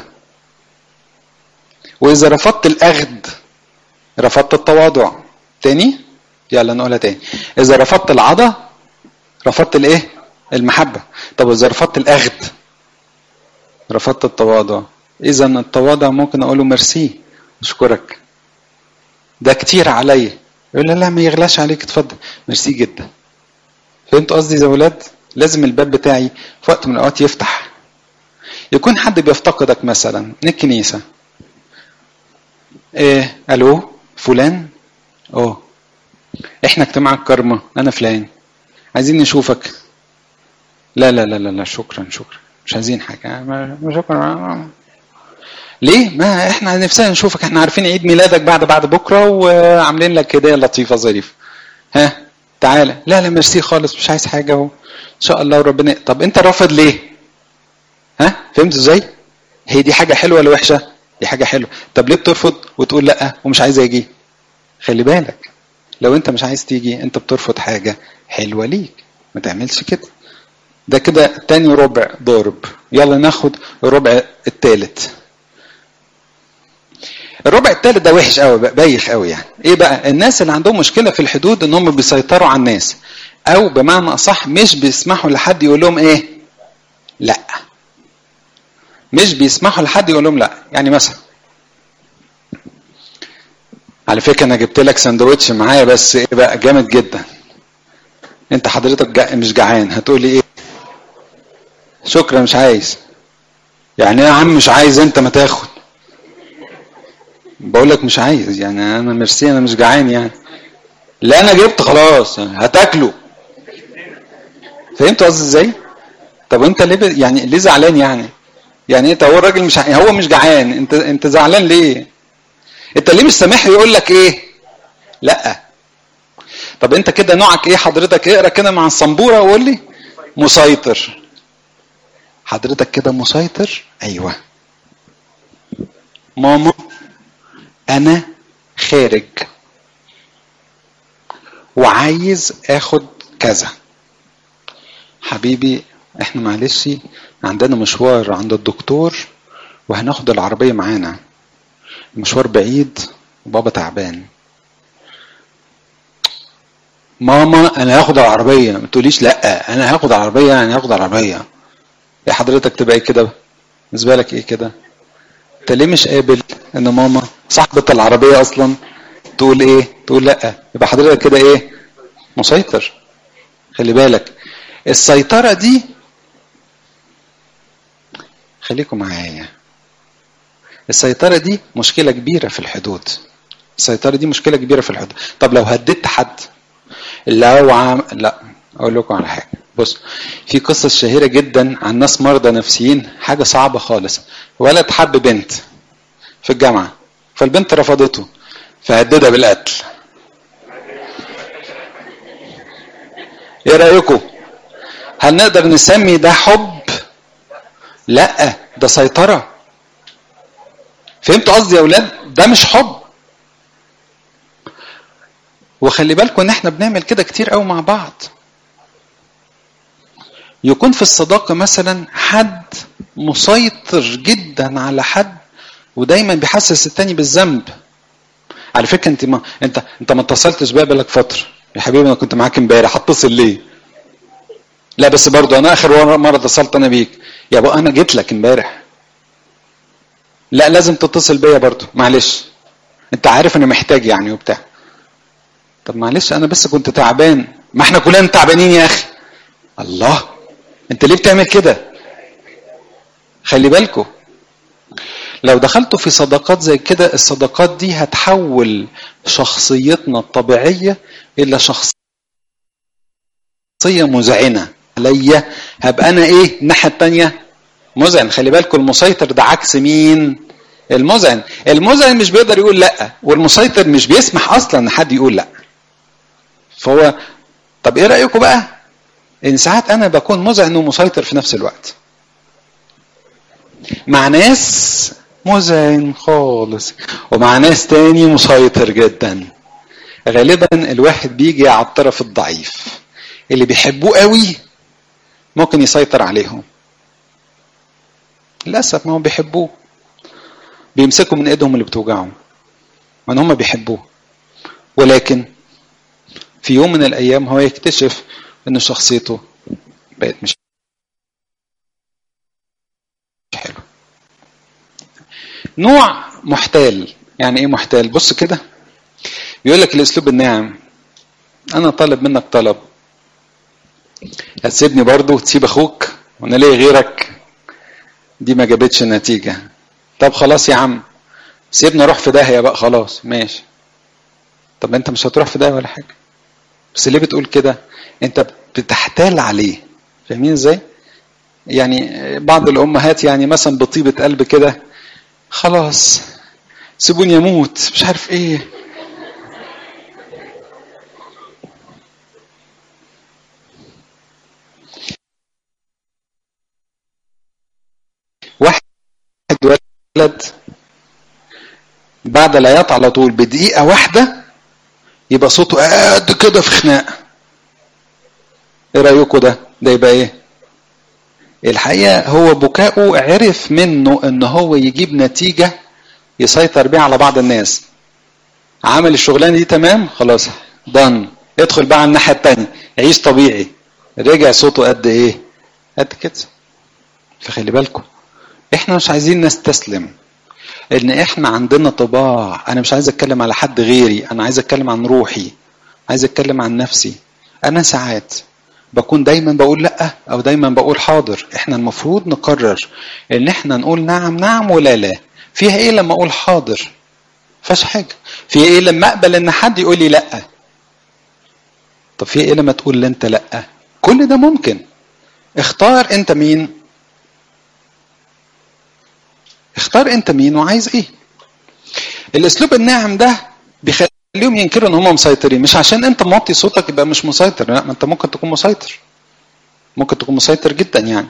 واذا رفضت الاخذ رفضت التواضع تاني يلا نقولها تاني اذا رفضت العضا رفضت الايه المحبه طب واذا رفضت الاخذ رفضت التواضع اذا التواضع ممكن اقوله ميرسي اشكرك ده كتير عليا يقول لا لا ما يغلاش عليك اتفضل ميرسي جدا فهمت قصدي يا ولاد لازم الباب بتاعي في وقت من الاوقات يفتح يكون حد بيفتقدك مثلا من الكنيسه ايه الو فلان اه احنا اجتماع الكرمة انا فلان عايزين نشوفك لا لا لا لا لا شكرا شكرا مش عايزين حاجة شكرا ليه؟ ما احنا نفسنا نشوفك احنا عارفين عيد ميلادك بعد بعد بكرة وعاملين لك هدية لطيفة ظريفة ها تعالى لا لا ميرسي خالص مش عايز حاجة اهو ان شاء الله وربنا طب انت رافض ليه؟ ها فهمت ازاي؟ هي دي حاجة حلوة ولا وحشة؟ دي حاجة حلوة طب ليه بترفض وتقول لا ومش عايز اجي خلي بالك لو انت مش عايز تيجي انت بترفض حاجة حلوة ليك ما تعملش كده ده كده تاني ربع ضارب يلا ناخد الربع الثالث الربع الثالث ده وحش قوي بايخ قوي يعني ايه بقى الناس اللي عندهم مشكله في الحدود ان هم بيسيطروا على الناس او بمعنى اصح مش بيسمحوا لحد يقول لهم ايه لا مش بيسمحوا لحد يقول لهم لا يعني مثلا على فكره انا جبت لك سندوتش معايا بس ايه بقى جامد جدا انت حضرتك جا مش جعان هتقول لي ايه شكرا مش عايز يعني يا عم مش عايز انت ما تاخد بقول لك مش عايز يعني انا ميرسي انا مش جعان يعني لا انا جبت خلاص هتاكله فهمت قصدي ازاي طب انت ليه يعني ليه زعلان يعني يعني انت هو الراجل مش هو مش جعان انت انت زعلان ليه انت ليه مش سامح يقول لك ايه لا طب انت كده نوعك ايه حضرتك اقرا كده مع السنبوره وقول لي مسيطر حضرتك كده مسيطر ايوه ماما انا خارج وعايز اخد كذا حبيبي احنا معلش عندنا مشوار عند الدكتور وهناخد العربيه معانا المشوار بعيد وبابا تعبان ماما انا هاخد العربيه ما تقوليش لا انا هاخد العربيه انا هاخد العربيه يا حضرتك تبقى ايه كده بالنسبه لك ايه كده انت ليه مش قابل ان ماما صاحبه العربيه اصلا تقول ايه تقول لا يبقى حضرتك كده ايه مسيطر خلي بالك السيطره دي خليكم معايا السيطره دي مشكله كبيره في الحدود السيطره دي مشكله كبيره في الحدود طب لو هددت حد لو عم لا اقول لكم على حاجه بص في قصص شهيره جدا عن ناس مرضى نفسيين حاجه صعبه خالص ولد حب بنت في الجامعه فالبنت رفضته فهددها بالقتل ايه رايكم هل نقدر نسمي ده حب لا ده سيطره فهمتوا قصدي يا اولاد ده مش حب وخلي بالكم ان احنا بنعمل كده كتير قوي مع بعض يكون في الصداقه مثلا حد مسيطر جدا على حد ودايما بيحسس التاني بالذنب على فكره انت ما انت انت ما اتصلتش بيا بقالك فتره يا حبيبي انا كنت معاك امبارح هتصل ليه لا بس برضه انا اخر مره اتصلت انا بيك يا ابو انا جيت لك امبارح لا لازم تتصل بيا برضه معلش انت عارف انا محتاج يعني وبتاع طب معلش انا بس كنت تعبان ما احنا كلنا تعبانين يا اخي الله انت ليه بتعمل كده خلي بالكم لو دخلتوا في صداقات زي كده الصداقات دي هتحول شخصيتنا الطبيعية إلى شخصية مزعنة عليا هبقى أنا إيه الناحية التانية مزعن خلي بالكم المسيطر ده عكس مين المزعن المزعن مش بيقدر يقول لا والمسيطر مش بيسمح أصلا إن حد يقول لا فهو طب إيه رأيكم بقى إن ساعات أنا بكون مزعن ومسيطر في نفس الوقت مع ناس مزعن خالص ومع ناس تاني مسيطر جدا غالبا الواحد بيجي على الطرف الضعيف اللي بيحبوه قوي ممكن يسيطر عليهم للاسف ما هم بيحبوه بيمسكوا من ايدهم اللي بتوجعهم من هم بيحبوه ولكن في يوم من الايام هو يكتشف ان شخصيته بقت مش حلو نوع محتال يعني ايه محتال بص كده بيقول لك الاسلوب الناعم انا طالب منك طلب هتسيبني برضه وتسيب اخوك وانا ليه غيرك دي ما جابتش نتيجه طب خلاص يا عم سيبني اروح في داهيه بقى خلاص ماشي طب انت مش هتروح في داهيه ولا حاجه بس ليه بتقول كده انت بتحتال عليه فاهمين ازاي يعني بعض الامهات يعني مثلا بطيبه قلب كده خلاص سيبوني اموت مش عارف ايه واحد ولد بعد العياط على طول بدقيقة واحدة يبقى صوته قد كده في خناقة ايه رأيكم ده ده يبقى ايه الحقيقة هو بكاؤه عرف منه ان هو يجيب نتيجة يسيطر بيها على بعض الناس عمل الشغلانة دي تمام خلاص دن ادخل بقى على الناحية التانية عيش طبيعي رجع صوته قد ايه قد كده فخلي بالكم احنا مش عايزين نستسلم ان احنا عندنا طباع انا مش عايز اتكلم على حد غيري انا عايز اتكلم عن روحي عايز اتكلم عن نفسي انا ساعات بكون دايما بقول لا او دايما بقول حاضر احنا المفروض نقرر ان احنا نقول نعم نعم ولا لا فيها ايه لما اقول حاضر فاش حاجه فيها ايه لما اقبل ان حد يقول لي لا طب فيها ايه لما تقول انت لا كل ده ممكن اختار انت مين اختار انت مين وعايز ايه الاسلوب الناعم ده بيخليهم ينكروا ان هم مسيطرين مش عشان انت موطي صوتك يبقى مش مسيطر لا ما انت ممكن تكون مسيطر ممكن تكون مسيطر جدا يعني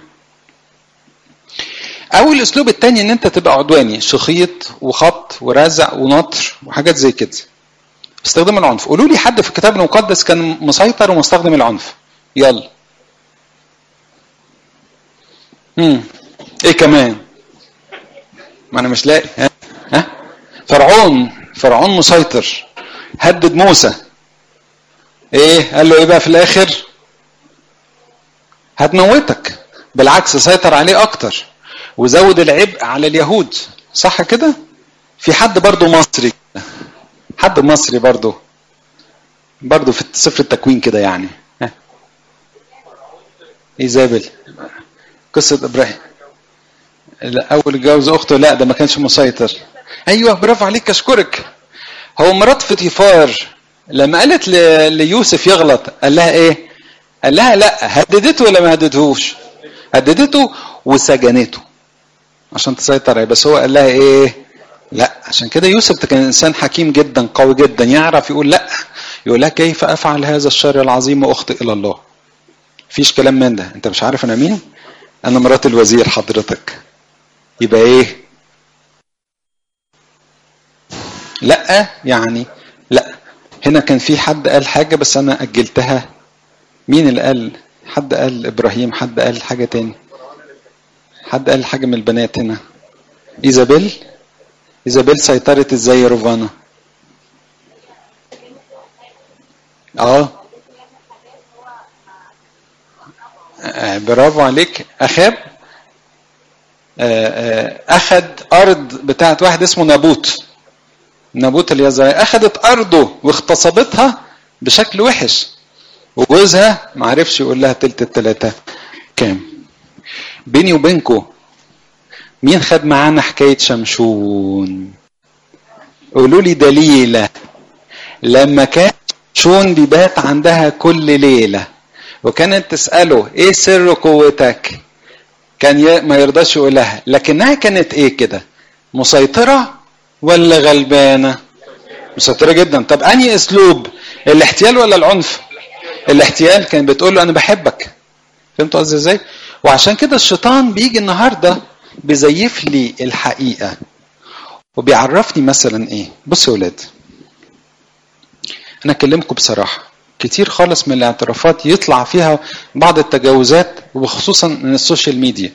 او الاسلوب التاني ان انت تبقى عدواني شخيط وخط ورزع ونطر وحاجات زي كده استخدام العنف قولوا لي حد في الكتاب المقدس كان مسيطر ومستخدم العنف يلا امم ايه كمان ما انا مش لاقي ها ها فرعون فرعون مسيطر هدد موسى ايه قال له ايه بقى في الاخر هتموتك بالعكس سيطر عليه اكتر وزود العبء على اليهود صح كده في حد برضو مصري حد مصري برضو برضو في سفر التكوين كده يعني ها ايزابل قصة ابراهيم لا اول اتجوز اخته لا ده ما كانش مسيطر ايوه برافو عليك اشكرك هو مرات فطيفار لما قالت ل- ليوسف يغلط قال لها ايه قال لها لا هددته ولا ما هددهوش هددته وسجنته عشان تسيطر عليه بس هو قال لها ايه لا عشان كده يوسف كان انسان حكيم جدا قوي جدا يعرف يقول لا يقول لها كيف افعل هذا الشر العظيم واخطئ الى الله فيش كلام من ده انت مش عارف انا مين انا مرات الوزير حضرتك يبقى ايه لا يعني لا هنا كان في حد قال حاجة بس أنا أجلتها مين اللي قال حد قال إبراهيم حد قال حاجة تاني حد قال حاجة من البنات هنا إيزابيل إيزابيل سيطرت إزاي يا روفانا آه آه، برافو عليك أخاب آه، آه، أخد أرض بتاعت واحد اسمه نابوت نابوت اليزرعي أخدت أرضه واغتصبتها بشكل وحش وجوزها ما عرفش يقول لها تلت التلاتة كام بيني وبينكو مين خد معانا حكاية شمشون قولوا لي دليلة لما كان شمشون بيبات عندها كل ليلة وكانت تسأله ايه سر قوتك كان ي- ما يرضاش يقول لها لكنها كانت ايه كده مسيطرة ولا غلبانة مسيطرة جدا طب انهي اسلوب الاحتيال ولا العنف الاحتيال كان بتقول له انا بحبك فهمتوا قصدي ازاي وعشان كده الشيطان بيجي النهارده بيزيف لي الحقيقه وبيعرفني مثلا ايه بصوا يا ولاد انا اكلمكم بصراحه كتير خالص من الاعترافات يطلع فيها بعض التجاوزات وخصوصا من السوشيال ميديا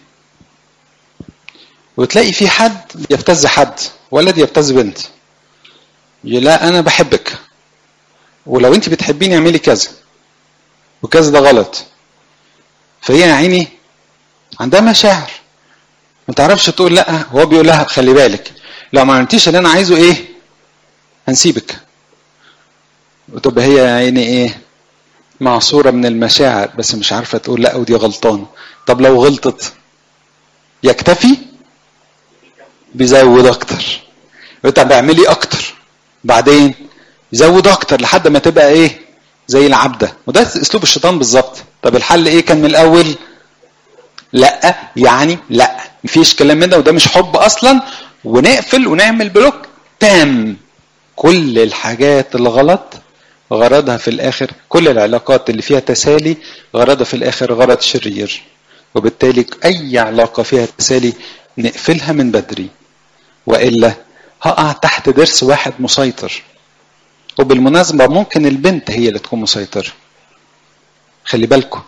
وتلاقي في حد يبتز حد ولد يبتز بنت يقول لا انا بحبك ولو انت بتحبيني اعملي كذا وكذا ده غلط فهي يا عيني عندها مشاعر ما تعرفش تقول لا هو بيقول لها خلي بالك لو ما عملتيش اللي انا عايزه ايه هنسيبك وتبقى هي يا عيني ايه معصوره من المشاعر بس مش عارفه تقول لا ودي غلطانه طب لو غلطت يكتفي بيزود اكتر طب اعملي اكتر بعدين يزود اكتر لحد ما تبقى ايه زي العبده وده اسلوب الشيطان بالظبط طب الحل ايه كان من الاول لا يعني لا مفيش كلام من ده وده مش حب اصلا ونقفل ونعمل بلوك تام كل الحاجات الغلط غرضها في الاخر كل العلاقات اللي فيها تسالي غرضها في الاخر غرض شرير وبالتالي اي علاقه فيها تسالي نقفلها من بدري والا هقع تحت درس واحد مسيطر وبالمناسبه ممكن البنت هي اللي تكون مسيطره خلي بالكم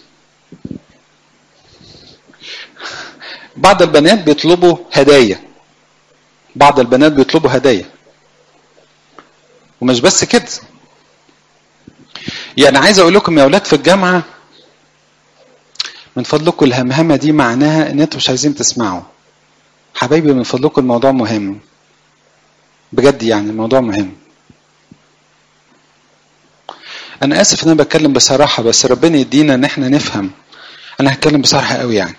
بعض البنات بيطلبوا هدايا بعض البنات بيطلبوا هدايا ومش بس كده يعني عايز اقول لكم يا اولاد في الجامعه من فضلكم الهمهمه دي معناها ان انتوا مش عايزين تسمعوا حبايبي من فضلكم الموضوع مهم بجد يعني الموضوع مهم انا اسف ان انا بتكلم بصراحه بس ربنا يدينا ان احنا نفهم انا هتكلم بصراحه قوي يعني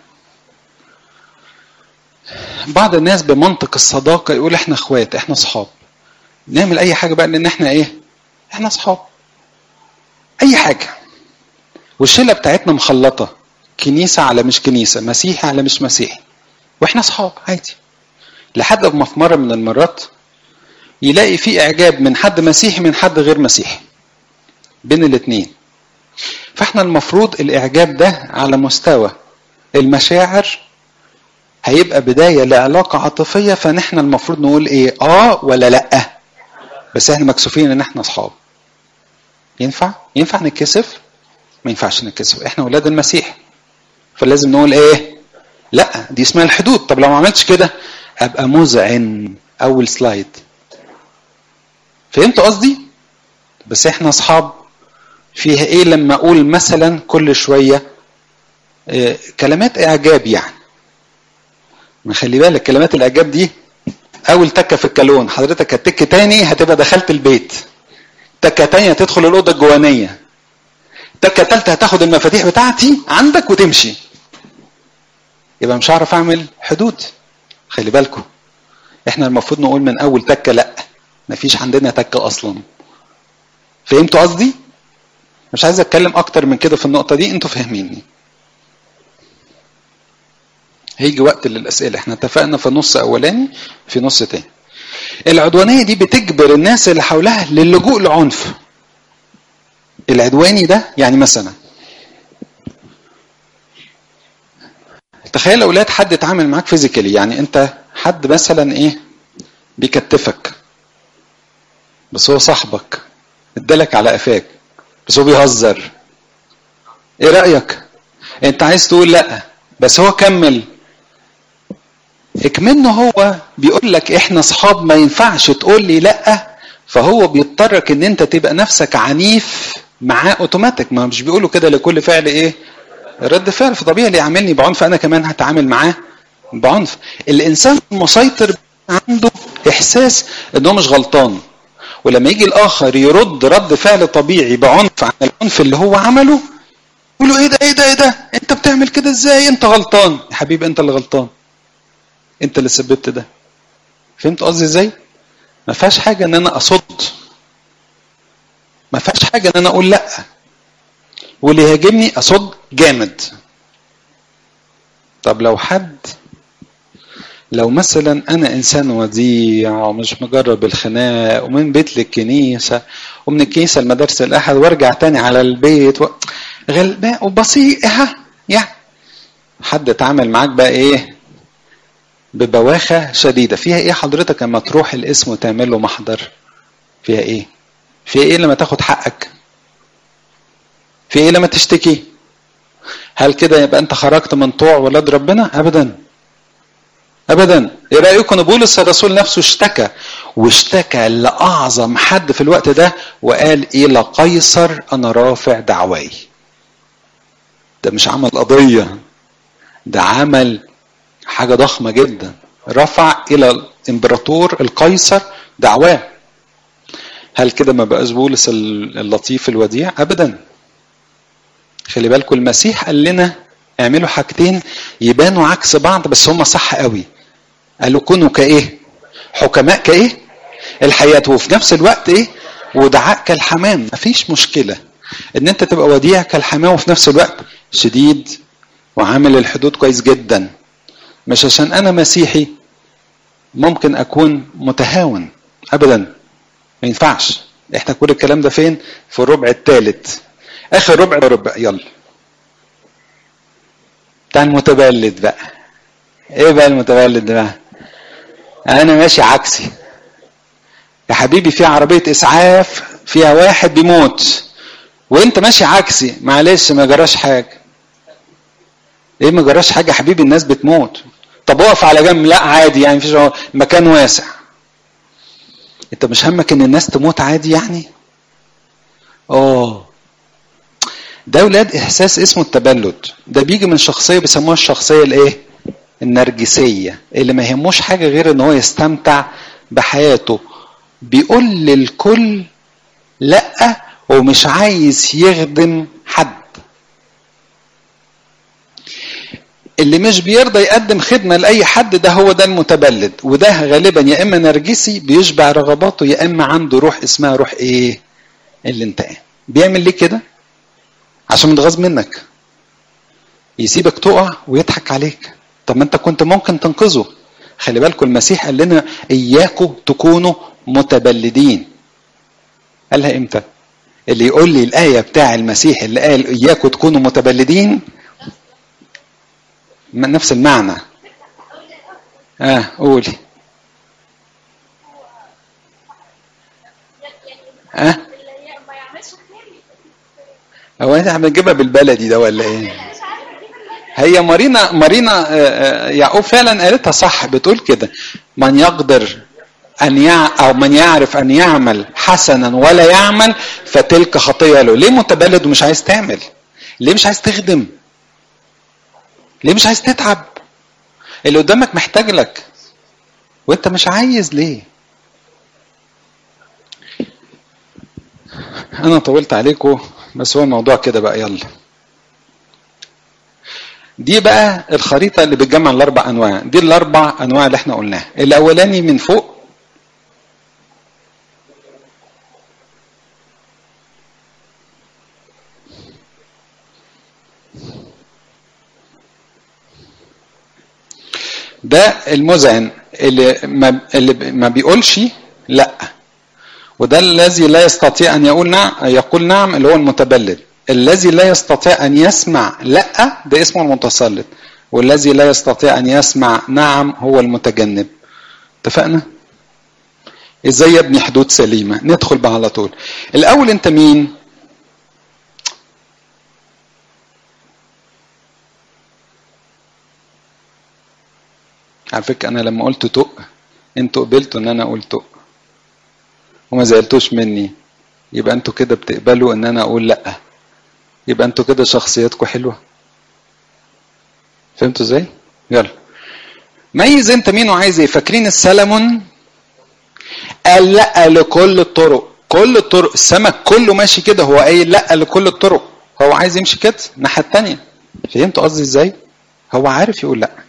بعض الناس بمنطق الصداقه يقول احنا اخوات احنا اصحاب نعمل اي حاجه بقى لان احنا ايه احنا اصحاب اي حاجه والشله بتاعتنا مخلطه كنيسه على مش كنيسه مسيحي على مش مسيحي واحنا اصحاب عادي لحد ما في مره من المرات يلاقي في اعجاب من حد مسيحي من حد غير مسيحي بين الاثنين فاحنا المفروض الاعجاب ده على مستوى المشاعر هيبقى بداية لعلاقة عاطفية فنحن المفروض نقول ايه اه ولا لا بس احنا مكسوفين ان احنا اصحاب ينفع ينفع نتكسف ما ينفعش نتكسف احنا ولاد المسيح فلازم نقول ايه لا دي اسمها الحدود طب لو ما عملتش كده ابقى مذعن اول سلايد فهمت قصدي بس احنا اصحاب فيها ايه لما اقول مثلا كل شويه إيه كلمات اعجاب يعني ما خلي بالك كلمات الاعجاب دي اول تكه في الكالون حضرتك هتك تاني هتبقى دخلت البيت تكه تانية هتدخل الاوضه الجوانيه تكه تالتة هتاخد المفاتيح بتاعتي عندك وتمشي يبقى مش هعرف اعمل حدود خلي بالكم احنا المفروض نقول من اول تكه لا مفيش عندنا تكه اصلا فهمتوا قصدي مش عايز اتكلم اكتر من كده في النقطه دي انتوا فاهميني هيجي وقت للاسئله احنا اتفقنا في نص اولاني في نص تاني العدوانيه دي بتجبر الناس اللي حولها للجوء لعنف العدواني ده يعني مثلا تخيل اولاد حد اتعامل معاك فيزيكالي يعني انت حد مثلا ايه بيكتفك بس هو صاحبك ادالك على قفاك بس هو بيهزر ايه رايك انت عايز تقول لا بس هو كمل اكمنه هو بيقول لك احنا اصحاب ما ينفعش تقول لي لا فهو بيضطرك ان انت تبقى نفسك عنيف معاه اوتوماتيك ما مش بيقولوا كده لكل فعل ايه رد فعل فطبيعي اللي يعاملني بعنف انا كمان هتعامل معاه بعنف الانسان المسيطر عنده احساس ان هو مش غلطان ولما يجي الاخر يرد رد فعل طبيعي بعنف عن العنف اللي هو عمله يقول له ايه ده ايه ده ايه ده انت بتعمل كده ازاي انت غلطان يا حبيبي انت اللي غلطان انت اللي سببت ده فهمت قصدي ازاي ما فيهاش حاجه ان انا اصد ما فيهاش حاجه ان انا اقول لا واللي يهاجمني اصد جامد طب لو حد لو مثلا انا انسان وديع ومش مجرب الخناق ومن بيت للكنيسه ومن الكنيسه لمدارس الاحد وارجع تاني على البيت و... غلبان وبسيطه يعني حد اتعامل معاك بقى ايه ببواخه شديده فيها ايه حضرتك اما تروح الاسم وتعمل له محضر فيها ايه فيها ايه لما تاخد حقك في ايه لما تشتكي هل كده يبقى انت خرجت من طوع ولاد ربنا ابدا ابدا ايه رايكم بولس الرسول نفسه اشتكى واشتكى لاعظم حد في الوقت ده وقال الى قيصر انا رافع دعواي ده مش عمل قضيه ده عمل حاجه ضخمه جدا رفع الى الامبراطور القيصر دعواه هل كده ما بقاش بولس اللطيف الوديع ابدا خلي بالكم المسيح قال لنا اعملوا حاجتين يبانوا عكس بعض بس هما صح قوي قالوا كونوا كايه حكماء كايه الحياة وفي نفس الوقت ايه ودعاء كالحمام مفيش مشكلة ان انت تبقى وديع كالحمام وفي نفس الوقت شديد وعامل الحدود كويس جدا مش عشان انا مسيحي ممكن اكون متهاون ابدا ما ينفعش احنا كل الكلام ده فين في الربع الثالث اخر ربع ربع يلا بتاع المتبلد بقى ايه بقى المتبلد ده بقى انا ماشي عكسي يا حبيبي في عربيه اسعاف فيها واحد بيموت وانت ماشي عكسي معلش ما جراش حاجه ايه ما جراش حاجه يا حبيبي الناس بتموت طب اقف على جنب لا عادي يعني مفيش مكان واسع انت مش همك ان الناس تموت عادي يعني اه ده ولاد احساس اسمه التبلد ده بيجي من شخصيه بيسموها الشخصيه الايه النرجسيه اللي ما يهموش حاجه غير ان هو يستمتع بحياته بيقول للكل لا ومش عايز يخدم حد اللي مش بيرضى يقدم خدمه لاي حد ده هو ده المتبلد وده غالبا يا اما نرجسي بيشبع رغباته يا اما عنده روح اسمها روح ايه الانتقام بيعمل ليه كده عشان متغاظ منك يسيبك تقع ويضحك عليك طب ما انت كنت ممكن تنقذه خلي بالكم المسيح قال لنا اياكم تكونوا متبلدين قالها امتى اللي يقول لي الايه بتاع المسيح اللي قال اياكم تكونوا متبلدين نفس المعنى اه قولي اه هو انت بنجيبها بالبلدي ده ولا ايه هي مارينا مارينا آه، آه، يعقوب فعلا قالتها صح بتقول كده من يقدر ان يع او من يعرف ان يعمل حسنا ولا يعمل فتلك خطيه له ليه متبلد ومش عايز تعمل ليه مش عايز تخدم ليه مش عايز تتعب اللي قدامك محتاج لك وانت مش عايز ليه انا طولت عليكم بس هو الموضوع كده بقى يلا دي بقى الخريطة اللي بتجمع الأربع أنواع دي الأربع أنواع اللي احنا قلناها الأولاني من فوق ده المذعن اللي ما, اللي ما بيقولش لا وده الذي لا يستطيع ان يقول نعم يقول نعم اللي هو المتبلد الذي لا يستطيع ان يسمع لا ده اسمه المتسلط والذي لا يستطيع ان يسمع نعم هو المتجنب اتفقنا ازاي يبني حدود سليمه ندخل بقى على طول الاول انت مين على فكره انا لما قلت تق انتوا قبلتوا ان انا اقول تق وما زعلتوش مني يبقى انتوا كده بتقبلوا ان انا اقول لا يبقى انتوا كده شخصيتكم حلوه فهمتوا ازاي يلا ميز انت مين وعايز ايه فاكرين السلمون قال لا لكل الطرق كل الطرق السمك كله ماشي كده هو قايل لا لكل الطرق هو عايز يمشي كده الناحيه الثانيه فهمتوا قصدي ازاي هو عارف يقول لا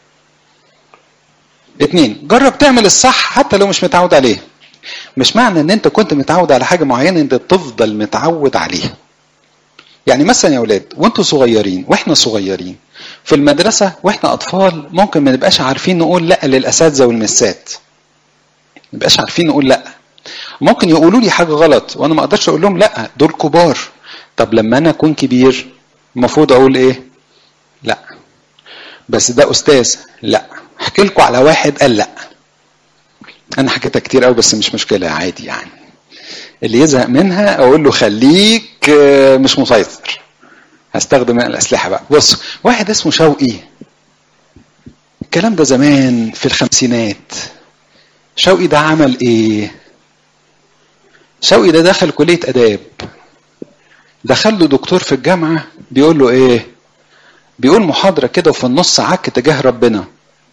اتنين جرب تعمل الصح حتى لو مش متعود عليه مش معنى ان انت كنت متعود على حاجه معينه انت تفضل متعود عليها يعني مثلا يا اولاد وانتوا صغيرين واحنا صغيرين في المدرسه واحنا اطفال ممكن ما نبقاش عارفين نقول لا للاساتذه والمسات ما نبقاش عارفين نقول لا ممكن يقولوا لي حاجه غلط وانا ما اقدرش اقول لهم لا دول كبار طب لما انا اكون كبير المفروض اقول ايه لا بس ده استاذ لا احكي لكم على واحد قال لا انا حكيتها كتير قوي بس مش مشكله عادي يعني اللي يزهق منها اقول له خليك مش مسيطر هستخدم الاسلحه بقى بص واحد اسمه شوقي الكلام ده زمان في الخمسينات شوقي ده عمل ايه شوقي ده دخل كليه اداب دخل له دكتور في الجامعه بيقول له ايه بيقول محاضره كده وفي النص عك تجاه ربنا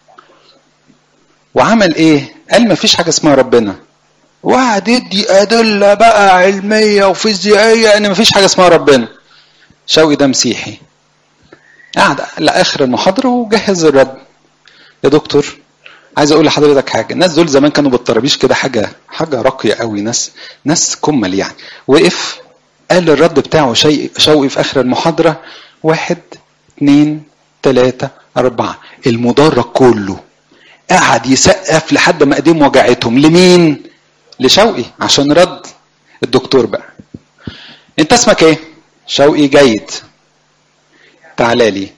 وعمل ايه قال ما فيش حاجه اسمها ربنا وقعد يدي ادله بقى علميه وفيزيائيه ان ما فيش حاجه اسمها ربنا شوقي ده مسيحي قعد لاخر المحاضره وجهز الرد يا دكتور عايز اقول لحضرتك حاجه الناس دول زمان كانوا بالطرابيش كده حاجه حاجه راقيه قوي ناس ناس كمل يعني وقف قال الرد بتاعه شيء شوقي في اخر المحاضره واحد اثنين ثلاثة أربعة المدرج كله قعد يسقف لحد ما ايديهم وجعتهم لمين؟ لشوقي عشان رد الدكتور بقى انت اسمك ايه؟ شوقي جيد تعالى لي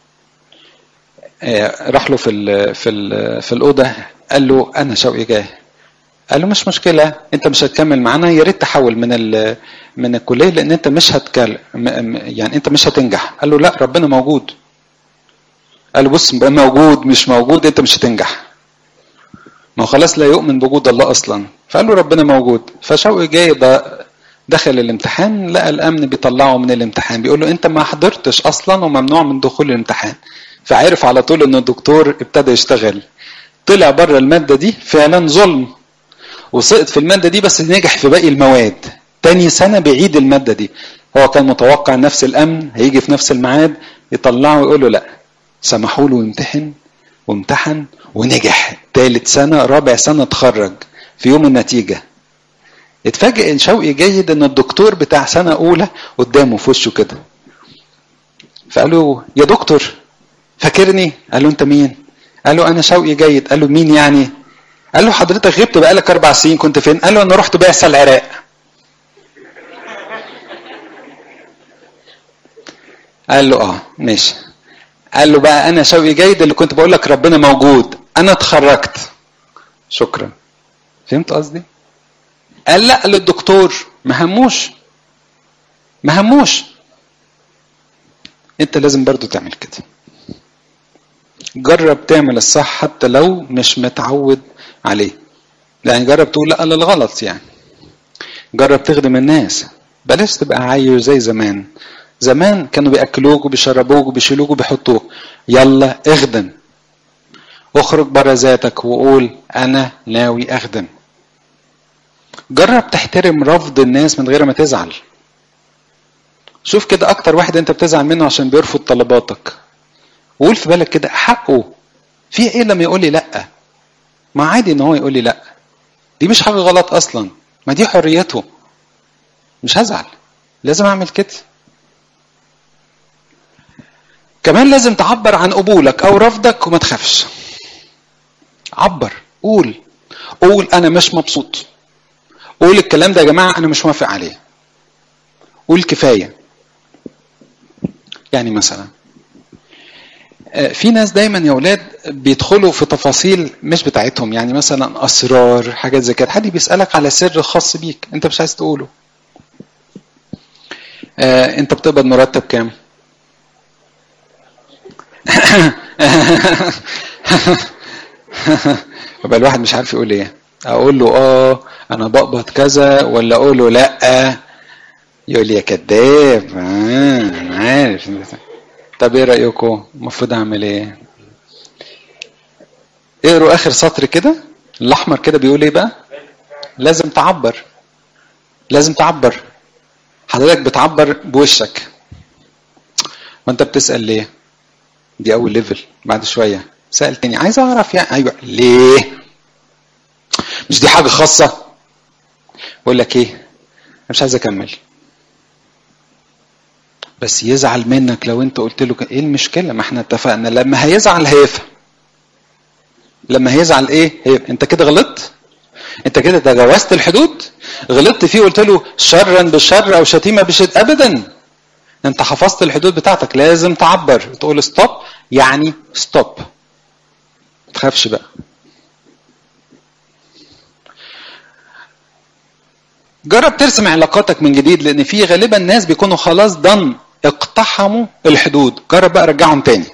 آه راح له في ال في ال في الاوضه قال له انا شوقي جاي قال له مش مشكله انت مش هتكمل معانا يا ريت تحول من ال من الكليه لان انت مش هتكلم يعني انت مش هتنجح قال له لا ربنا موجود قال له بص موجود مش موجود انت مش هتنجح ما هو خلاص لا يؤمن بوجود الله اصلا فقال له ربنا موجود فشوقي جاي ده دخل الامتحان لقى الامن بيطلعه من الامتحان بيقول له انت ما حضرتش اصلا وممنوع من دخول الامتحان فعرف على طول ان الدكتور ابتدى يشتغل طلع بره الماده دي فعلا ظلم وسقط في الماده دي بس نجح في باقي المواد تاني سنه بيعيد الماده دي هو كان متوقع نفس الامن هيجي في نفس الميعاد يطلعه ويقول له لا سمحوا له يمتحن وامتحن ونجح تالت سنة رابع سنة اتخرج في يوم النتيجة اتفاجئ شوقي جيد ان الدكتور بتاع سنة اولى قدامه في وشه كده فقال له يا دكتور فاكرني قال له انت مين قال له انا شوقي جيد قال له مين يعني قال له حضرتك غبت بقالك اربع سنين كنت فين قال له انا رحت بعثة العراق قال له اه ماشي قال له بقى انا شوقي جيد اللي كنت بقول لك ربنا موجود انا اتخرجت شكرا فهمت قصدي قال لا للدكتور ما هموش ما هموش انت لازم برضو تعمل كده جرب تعمل الصح حتى لو مش متعود عليه يعني جرب تقول لا للغلط يعني جرب تخدم الناس بلاش تبقى عايش زي زمان زمان كانوا بياكلوك وبيشربوك وبيشيلوك وبيحطوك يلا اخدم اخرج بره ذاتك وقول انا ناوي اخدم جرب تحترم رفض الناس من غير ما تزعل شوف كده اكتر واحد انت بتزعل منه عشان بيرفض طلباتك وقول في بالك كده حقه في ايه لما يقول لي لا ما عادي ان هو يقول لي لا دي مش حاجه غلط اصلا ما دي حريته مش هزعل لازم اعمل كده كمان لازم تعبر عن قبولك او رفضك وما تخافش عبر قول قول انا مش مبسوط قول الكلام ده يا جماعه انا مش موافق عليه قول كفايه يعني مثلا في ناس دايما يا اولاد بيدخلوا في تفاصيل مش بتاعتهم يعني مثلا اسرار حاجات زي كده حد بيسالك على سر خاص بيك انت مش عايز تقوله آه، انت بتقبض مرتب كام يبقى الواحد مش عارف يقول ايه اقول له اه انا بقبض كذا ولا اقول له لا يقول لي يا كذاب آه انا عارف طب ايه رايكم المفروض اعمل ايه اقروا اخر سطر كده الاحمر كده بيقول ايه بقى لازم تعبر لازم تعبر حضرتك بتعبر بوشك وانت بتسال ليه دي اول ليفل بعد شويه سال تاني عايز اعرف يعني ايوه ليه مش دي حاجه خاصه بقول لك ايه انا مش عايز اكمل بس يزعل منك لو انت قلت له ايه المشكله ما احنا اتفقنا لما هيزعل هيفهم لما هيزعل ايه هي... انت كده غلطت انت كده تجاوزت الحدود غلطت فيه وقلت له شرا بالشر او شتيمه بشد ابدا انت حفظت الحدود بتاعتك لازم تعبر تقول ستوب يعني ستوب ما تخافش بقى جرب ترسم علاقاتك من جديد لان في غالبا ناس بيكونوا خلاص ضن اقتحموا الحدود جرب بقى رجعهم تاني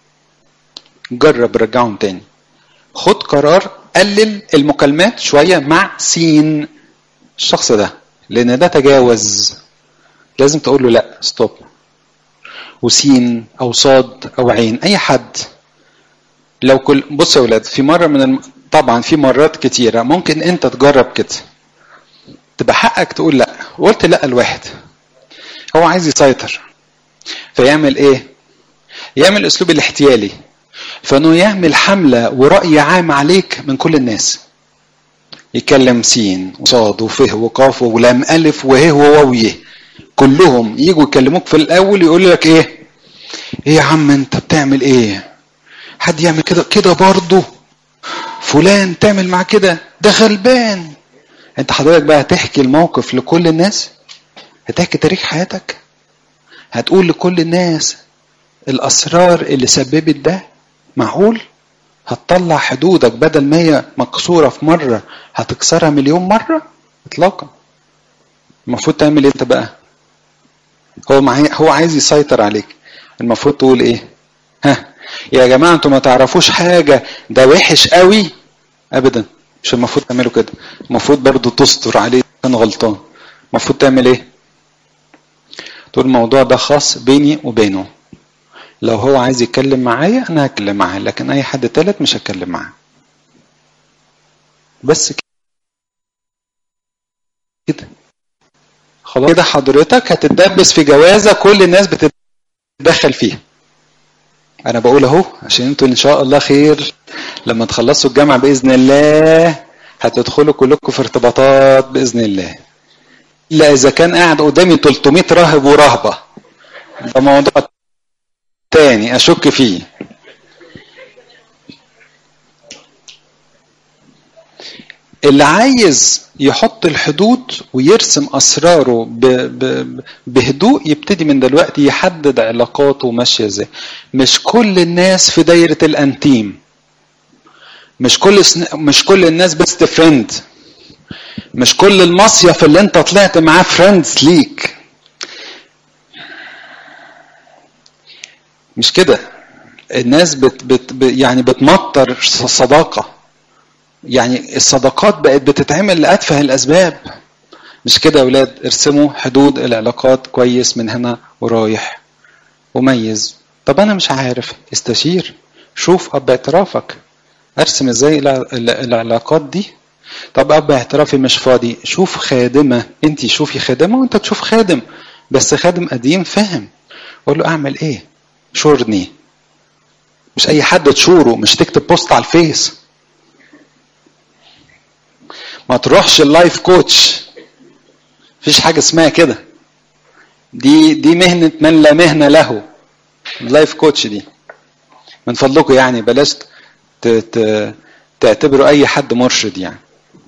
جرب رجعهم تاني خد قرار قلل المكالمات شوية مع سين الشخص ده لأن ده تجاوز لازم تقول له لا ستوب وسين أو صاد أو عين أي حد لو كل بص يا ولاد في مرة من الم... طبعا في مرات كتيرة ممكن أنت تجرب كده تبقى حقك تقول لا وقلت لا الواحد هو عايز يسيطر فيعمل ايه يعمل اسلوب الاحتيالي فانه يعمل حملة ورأي عام عليك من كل الناس يكلم سين وصاد وفه وقاف ولام ألف وه وواويه كلهم يجوا يكلموك في الأول يقول لك إيه؟ إيه يا عم أنت بتعمل إيه؟ حد يعمل كده كده برضه فلان تعمل معاه كده ده غلبان أنت حضرتك بقى هتحكي الموقف لكل الناس هتحكي تاريخ حياتك هتقول لكل الناس الأسرار اللي سببت ده معقول هتطلع حدودك بدل ما هي مكسورة في مرة هتكسرها مليون مرة اطلاقا المفروض تعمل ايه انت بقى هو معي هو عايز يسيطر عليك المفروض تقول ايه ها يا جماعة انتوا ما تعرفوش حاجة ده وحش قوي ابدا مش المفروض تعملوا كده المفروض برضو تستر عليه كان غلطان المفروض تعمل ايه تقول الموضوع ده خاص بيني وبينه لو هو عايز يتكلم معايا انا هتكلم معاه لكن اي حد تالت مش هتكلم معاه بس كده خلاص كده حضرتك هتتدبس في جوازة كل الناس بتتدخل فيها انا بقول اهو عشان انتوا ان شاء الله خير لما تخلصوا الجامعة باذن الله هتدخلوا كلكم في ارتباطات باذن الله الا اذا كان قاعد قدامي 300 راهب وراهبه ده موضوع تاني اشك فيه اللي عايز يحط الحدود ويرسم اسراره ب... ب... بهدوء يبتدي من دلوقتي يحدد علاقاته ماشيه ازاي مش كل الناس في دايره الانتيم مش كل مش كل الناس بيست فريند مش كل المصيف اللي انت طلعت معاه فريندز ليك مش كده الناس بت بت ب- يعني بتمطر صداقة يعني الصداقات بقت بتتعمل لأتفه الأسباب مش كده يا أولاد ارسموا حدود العلاقات كويس من هنا ورايح وميز طب أنا مش عارف استشير شوف أب اعترافك أرسم إزاي الع- الع- العلاقات دي طب أب اعترافي مش فاضي شوف خادمة أنت شوفي خادمة وأنت تشوف خادم بس خادم قديم فاهم قول له أعمل إيه شورني مش أي حد تشوره مش تكتب بوست على الفيس ما تروحش اللايف كوتش مفيش حاجة اسمها كده دي دي مهنة من لا مهنة له اللايف كوتش دي من فضلكم يعني بلاش ت- ت- تعتبروا أي حد مرشد يعني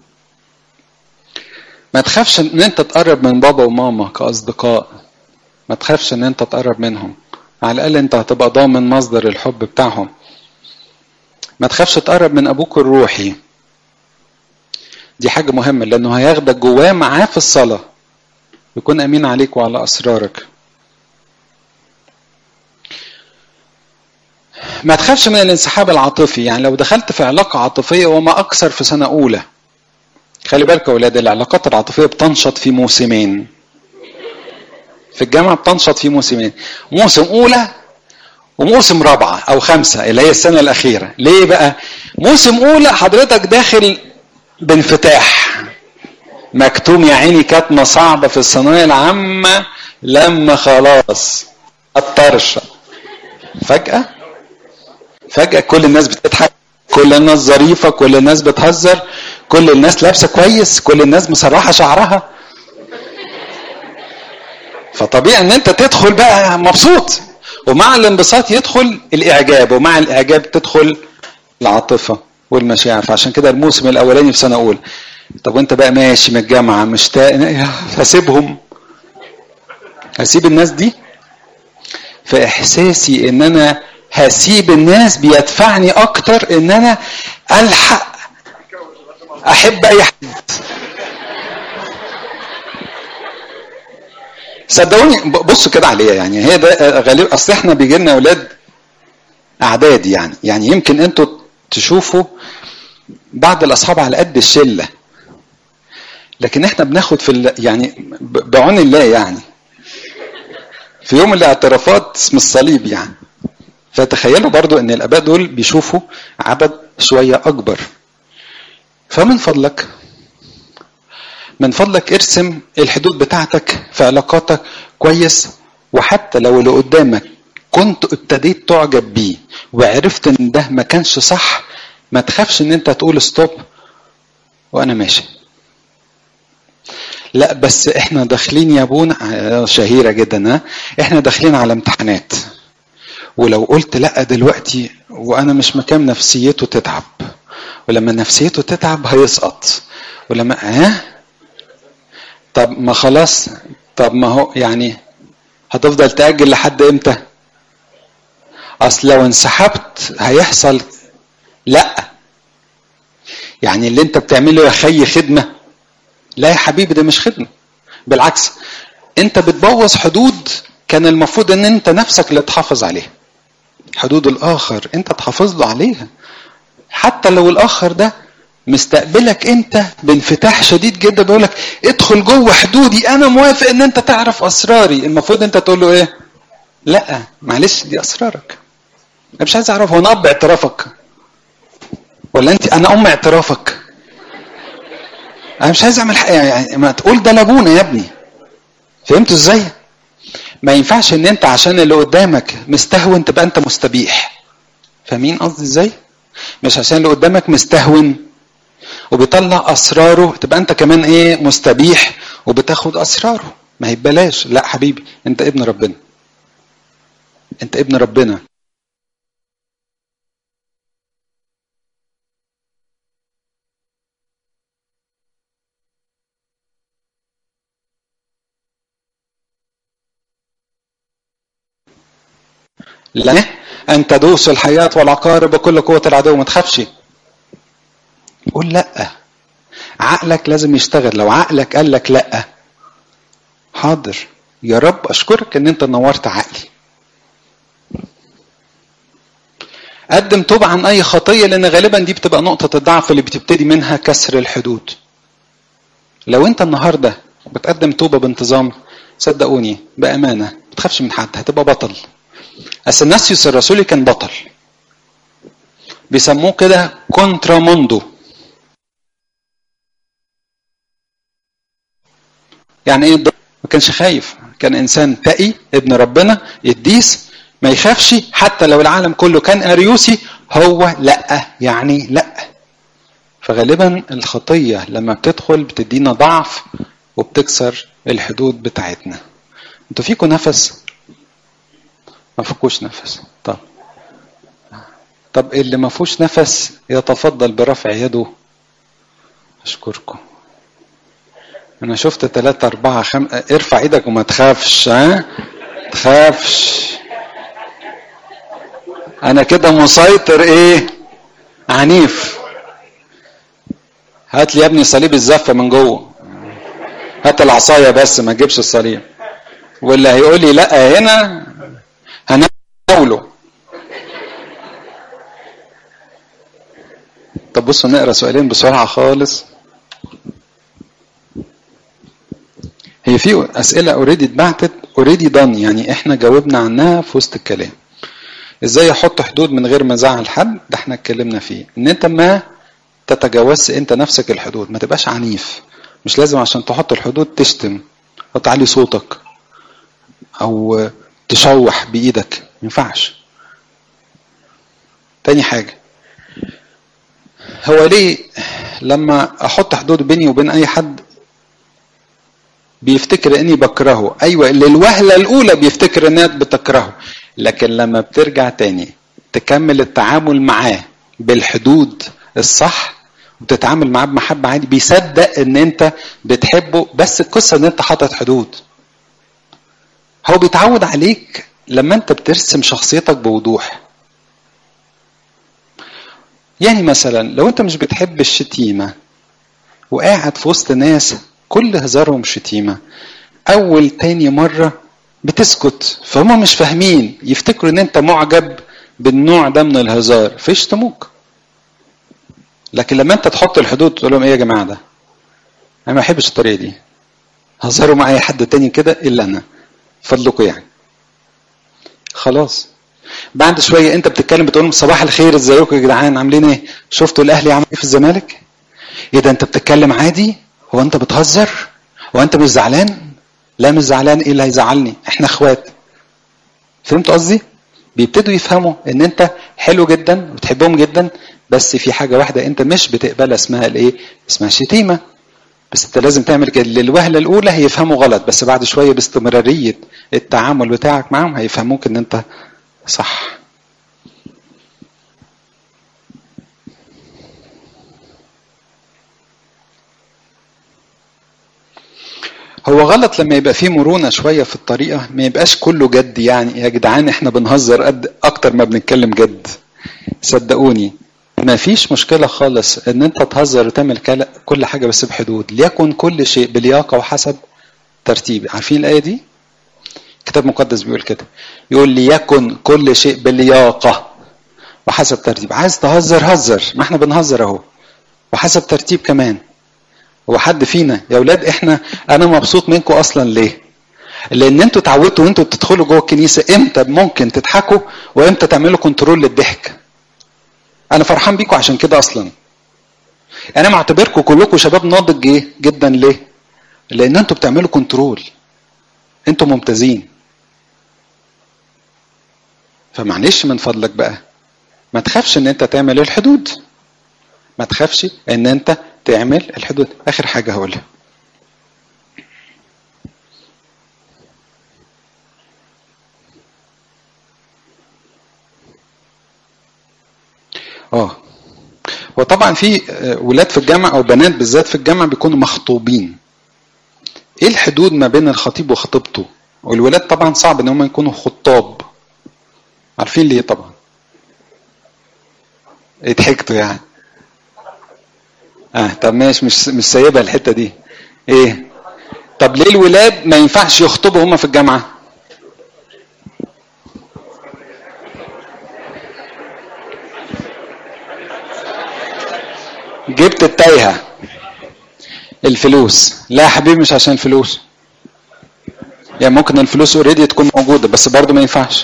ما تخافش ان انت تقرب من بابا وماما كاصدقاء ما تخافش ان انت تقرب منهم على الاقل انت هتبقى ضامن مصدر الحب بتاعهم ما تخافش تقرب من ابوك الروحي دي حاجة مهمة لانه هياخدك جواه معاه في الصلاة يكون امين عليك وعلى اسرارك ما تخافش من الانسحاب العاطفي يعني لو دخلت في علاقة عاطفية وما اكثر في سنة اولى خلي بالك يا ولاد العلاقات العاطفيه بتنشط في موسمين في الجامعه بتنشط في موسمين موسم اولى وموسم رابعه او خمسه اللي هي السنه الاخيره ليه بقى موسم اولى حضرتك داخل بانفتاح مكتوم يا عيني كتمه صعبه في الثانويه العامه لما خلاص الطرشه فجاه فجاه كل الناس بتضحك كل الناس ظريفه كل الناس بتهزر كل الناس لابسه كويس كل الناس مسرحه شعرها فطبيعي ان انت تدخل بقى مبسوط ومع الانبساط يدخل الاعجاب ومع الاعجاب تدخل العاطفه والمشاعر فعشان كده الموسم الاولاني في سنه اولى طب وانت بقى ماشي من الجامعه مشتاق هسيبهم هسيب الناس دي فاحساسي ان انا هسيب الناس بيدفعني اكتر ان انا الحق احب اي حد صدقوني بصوا كده عليا يعني هي ده غالب اصل احنا بيجي لنا اولاد اعداد يعني يعني يمكن انتوا تشوفوا بعض الاصحاب على قد الشله لكن احنا بناخد في ال... يعني بعون الله يعني في يوم الاعترافات اسم الصليب يعني فتخيلوا برضو ان الاباء دول بيشوفوا عدد شويه اكبر فمن فضلك من فضلك ارسم الحدود بتاعتك في علاقاتك كويس وحتى لو اللي قدامك كنت ابتديت تعجب بيه وعرفت ان ده ما كانش صح ما تخافش ان انت تقول ستوب وانا ماشي لا بس احنا داخلين يا ابونا شهيرة جدا ها احنا داخلين على امتحانات ولو قلت لا دلوقتي وانا مش مكان نفسيته تتعب ولما نفسيته تتعب هيسقط ولما ها طب ما خلاص طب ما هو يعني هتفضل تأجل لحد امتى اصل لو انسحبت هيحصل لا يعني اللي انت بتعمله يا خي خدمة لا يا حبيبي ده مش خدمة بالعكس انت بتبوظ حدود كان المفروض ان انت نفسك اللي تحافظ عليها حدود الاخر انت تحافظ له عليها حتى لو الاخر ده مستقبلك انت بانفتاح شديد جدا بيقول لك ادخل جوه حدودي انا موافق ان انت تعرف اسراري المفروض انت تقول له ايه لا معلش دي اسرارك انا مش عايز اعرف هو انا اب اعترافك ولا انت انا ام اعترافك انا مش عايز اعمل حاجه يعني ما تقول ده لابونا يا ابني فهمتوا ازاي ما ينفعش ان انت عشان اللي قدامك مستهون تبقى انت مستبيح فاهمين قصدي ازاي مش عشان اللي قدامك مستهون وبيطلع اسراره تبقى انت كمان ايه مستبيح وبتاخد اسراره ما هي ببلاش لا حبيبي انت ابن ربنا انت ابن ربنا لا ان تدوس الحياة والعقارب بكل قوة العدو ما تخافش قول لا عقلك لازم يشتغل لو عقلك قال لك لا حاضر يا رب اشكرك ان انت نورت عقلي قدم توبة عن أي خطية لأن غالبا دي بتبقى نقطة الضعف اللي بتبتدي منها كسر الحدود لو أنت النهاردة بتقدم توبة بانتظام صدقوني بأمانة ما تخافش من حد هتبقى بطل أثناسيوس الرسولي كان بطل بيسموه كده كونتراموندو يعني ايه ما كانش خايف كان انسان تقي ابن ربنا يديس ما يخافش حتى لو العالم كله كان اريوسي هو لا يعني لا فغالبا الخطيه لما بتدخل بتدينا ضعف وبتكسر الحدود بتاعتنا انتوا فيكم نفس ما فيكوش نفس طب طب اللي ما فيهوش نفس يتفضل برفع يده اشكركم انا شفت ثلاثة أربعة خم... ارفع ايدك وما تخافش ها تخافش انا كده مسيطر ايه عنيف هات لي يا ابني صليب الزفة من جوه هات العصاية بس ما تجيبش الصليب واللي هيقول لي لا هنا هنقوله طب بصوا نقرا سؤالين بسرعة خالص هي في اسئله اوريدي اتبعتت اوريدي دان يعني احنا جاوبنا عنها في وسط الكلام ازاي احط حدود من غير ما ازعل حد ده احنا اتكلمنا فيه ان انت ما تتجاوزش انت نفسك الحدود ما تبقاش عنيف مش لازم عشان تحط الحدود تشتم او تعلي صوتك او تشوح بايدك ما ينفعش تاني حاجه هو ليه لما احط حدود بيني وبين اي حد بيفتكر اني بكرهه ايوه للوهله الاولى بيفتكر انك بتكرهه لكن لما بترجع تاني تكمل التعامل معاه بالحدود الصح وتتعامل معاه بمحبه عادي بيصدق ان انت بتحبه بس القصه ان انت حاطط حدود هو بيتعود عليك لما انت بترسم شخصيتك بوضوح يعني مثلا لو انت مش بتحب الشتيمه وقاعد في وسط ناس كل هزارهم شتيمة أول تاني مرة بتسكت فهم مش فاهمين يفتكروا إن أنت معجب بالنوع ده من الهزار فيشتموك لكن لما أنت تحط الحدود تقول لهم إيه يا جماعة ده أنا ما بحبش الطريقة دي هزاروا مع أي حد تاني كده إلا أنا فضلكم يعني خلاص بعد شوية أنت بتتكلم بتقول لهم صباح الخير ازيكم يا جدعان عاملين إيه؟ شفتوا الأهلي عمل إيه في الزمالك؟ إيه ده أنت بتتكلم عادي؟ هو انت بتهزر هو انت مش زعلان لا مش زعلان ايه اللي هيزعلني احنا اخوات فهمت قصدي بيبتدوا يفهموا ان انت حلو جدا وتحبهم جدا بس في حاجه واحده انت مش بتقبلها اسمها الايه اسمها شتيمه بس انت لازم تعمل كده للوهله الاولى هيفهموا غلط بس بعد شويه باستمراريه التعامل بتاعك معاهم هيفهموك ان انت صح هو غلط لما يبقى فيه مرونة شوية في الطريقة ما يبقاش كله جد يعني يا جدعان احنا بنهزر قد أكتر ما بنتكلم جد صدقوني ما فيش مشكلة خالص ان انت تهزر وتعمل كل حاجة بس بحدود ليكن كل شيء بلياقة وحسب ترتيب عارفين الآية دي كتاب مقدس بيقول كده يقول ليكن كل شيء بلياقة وحسب ترتيب عايز تهزر هزر ما احنا بنهزر اهو وحسب ترتيب كمان هو حد فينا يا اولاد احنا انا مبسوط منكم اصلا ليه لان انتوا اتعودتوا وانتوا بتدخلوا جوه الكنيسه امتى ممكن تضحكوا وامتى تعملوا كنترول للضحك انا فرحان بيكم عشان كده اصلا انا معتبركم كلكم شباب ناضج ايه جدا ليه لان انتوا بتعملوا كنترول انتوا ممتازين فمعلش من فضلك بقى ما تخافش ان انت تعمل الحدود ما تخافش ان انت تعمل الحدود اخر حاجه هقولها اه وطبعا في ولاد في الجامعه او بنات بالذات في الجامعه بيكونوا مخطوبين ايه الحدود ما بين الخطيب وخطيبته والولاد طبعا صعب ان هم يكونوا خطاب عارفين ليه طبعا ضحكتوا يعني اه طب ماشي مش مش سايبها الحته دي ايه طب ليه الولاد ما ينفعش يخطبوا هما في الجامعه جبت التايهه الفلوس لا يا حبيبي مش عشان الفلوس يعني ممكن الفلوس اوريدي تكون موجوده بس برضه ما ينفعش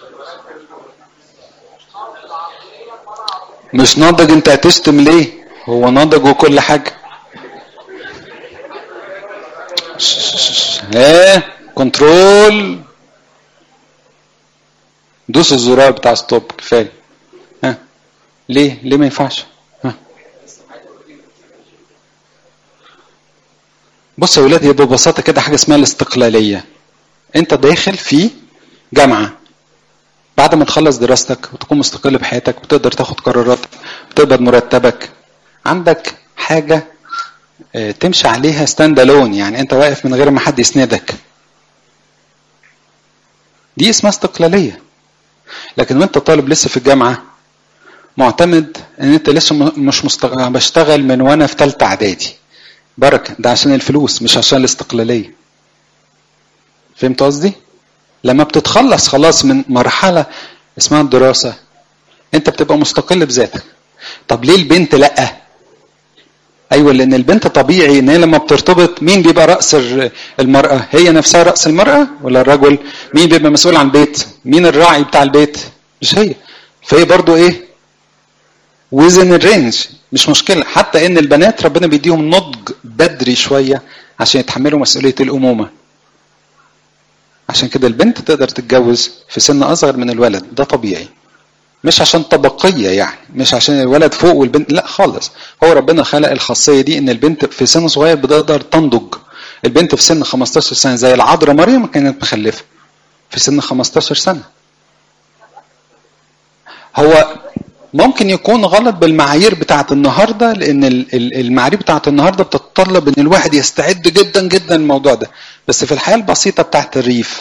مش ناضج انت هتشتم ليه هو ناضج وكل حاجه ها كنترول دوس الزرار بتاع ستوب كفايه ها ليه ليه ما ينفعش ها بص يا ولاد هي ببساطه كده حاجه اسمها الاستقلاليه انت داخل في جامعه بعد ما تخلص دراستك وتكون مستقل بحياتك وتقدر تاخد قراراتك وتقبض مرتبك عندك حاجه اه تمشي عليها ستاند الون يعني انت واقف من غير ما حد يسندك دي اسمها استقلاليه لكن وانت طالب لسه في الجامعه معتمد ان انت لسه مش مستغ... بشتغل من وانا في ثالثه اعدادي بركه ده عشان الفلوس مش عشان الاستقلاليه فهمت قصدي لما بتتخلص خلاص من مرحله اسمها الدراسه انت بتبقى مستقل بذاتك طب ليه البنت لا ايوه لان البنت طبيعي ان هي لما بترتبط مين بيبقى راس المراه هي نفسها راس المراه ولا الرجل مين بيبقى مسؤول عن البيت مين الراعي بتاع البيت مش هي فهي برضو ايه وزن الرينج مش مشكله حتى ان البنات ربنا بيديهم نضج بدري شويه عشان يتحملوا مسؤوليه الامومه عشان كده البنت تقدر تتجوز في سن اصغر من الولد ده طبيعي مش عشان طبقيه يعني مش عشان الولد فوق والبنت لا خالص هو ربنا خلق الخاصيه دي ان البنت في سن صغير بتقدر تنضج البنت في سن 15 سنه زي العذراء مريم كانت مخلفه في سن 15 سنه هو ممكن يكون غلط بالمعايير بتاعت النهارده لان المعايير بتاعت النهارده بتتطلب ان الواحد يستعد جدا جدا للموضوع ده بس في الحياه البسيطه بتاعت الريف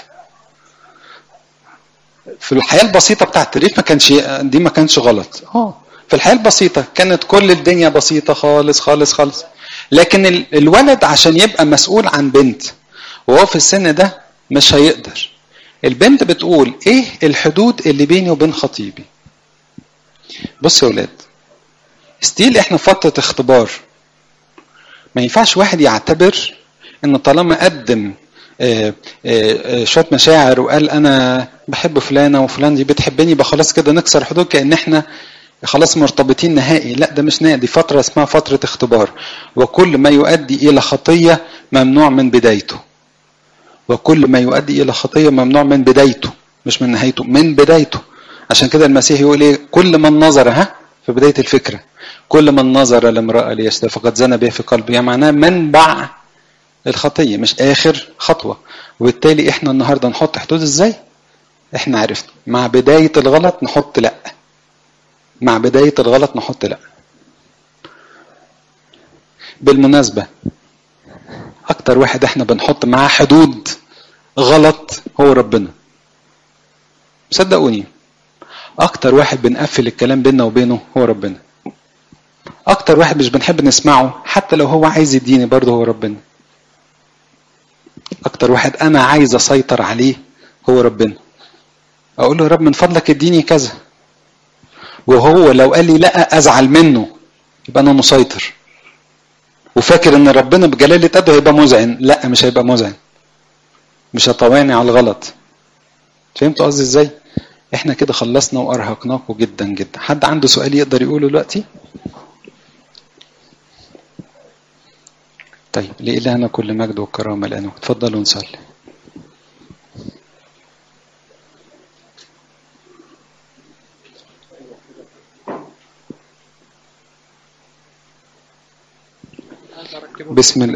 في الحياه البسيطه بتاعت الريف ما كانش دي ما كانش غلط اه في الحياه البسيطه كانت كل الدنيا بسيطه خالص خالص خالص لكن الولد عشان يبقى مسؤول عن بنت وهو في السن ده مش هيقدر البنت بتقول ايه الحدود اللي بيني وبين خطيبي بص يا ولاد ستيل احنا في فتره اختبار ما ينفعش واحد يعتبر ان طالما قدم آآ آآ شويه مشاعر وقال انا بحب فلانه وفلان دي بتحبني يبقى خلاص كده نكسر حدود كان احنا خلاص مرتبطين نهائي لا ده مش نهائي دي فتره اسمها فتره اختبار وكل ما يؤدي الى خطيه ممنوع من بدايته وكل ما يؤدي الى خطيه ممنوع من بدايته مش من نهايته من بدايته عشان كده المسيح يقول ايه كل من نظر ها في بدايه الفكره كل من نظر لامراه ليشتهى فقد زنى بها في قلبه يعني معناه منبع الخطيه مش اخر خطوه وبالتالي احنا النهارده نحط حدود ازاي احنا عرفنا مع بدايه الغلط نحط لا مع بدايه الغلط نحط لا بالمناسبه اكتر واحد احنا بنحط معاه حدود غلط هو ربنا صدقوني اكتر واحد بنقفل الكلام بيننا وبينه هو ربنا اكتر واحد مش بنحب نسمعه حتى لو هو عايز يديني برضه هو ربنا اكتر واحد انا عايز اسيطر عليه هو ربنا اقول له يا رب من فضلك اديني كذا وهو لو قال لي لا ازعل منه يبقى انا مسيطر وفاكر ان ربنا بجلاله قدره هيبقى مذعن لا مش هيبقى مذعن مش هطوعني على الغلط فهمت قصدي ازاي احنا كده خلصنا وارهقناكم جدا جدا حد عنده سؤال يقدر يقوله دلوقتي طيب لإلهنا كل مجد وكرامة الآن اتفضلوا نصلي بسم الله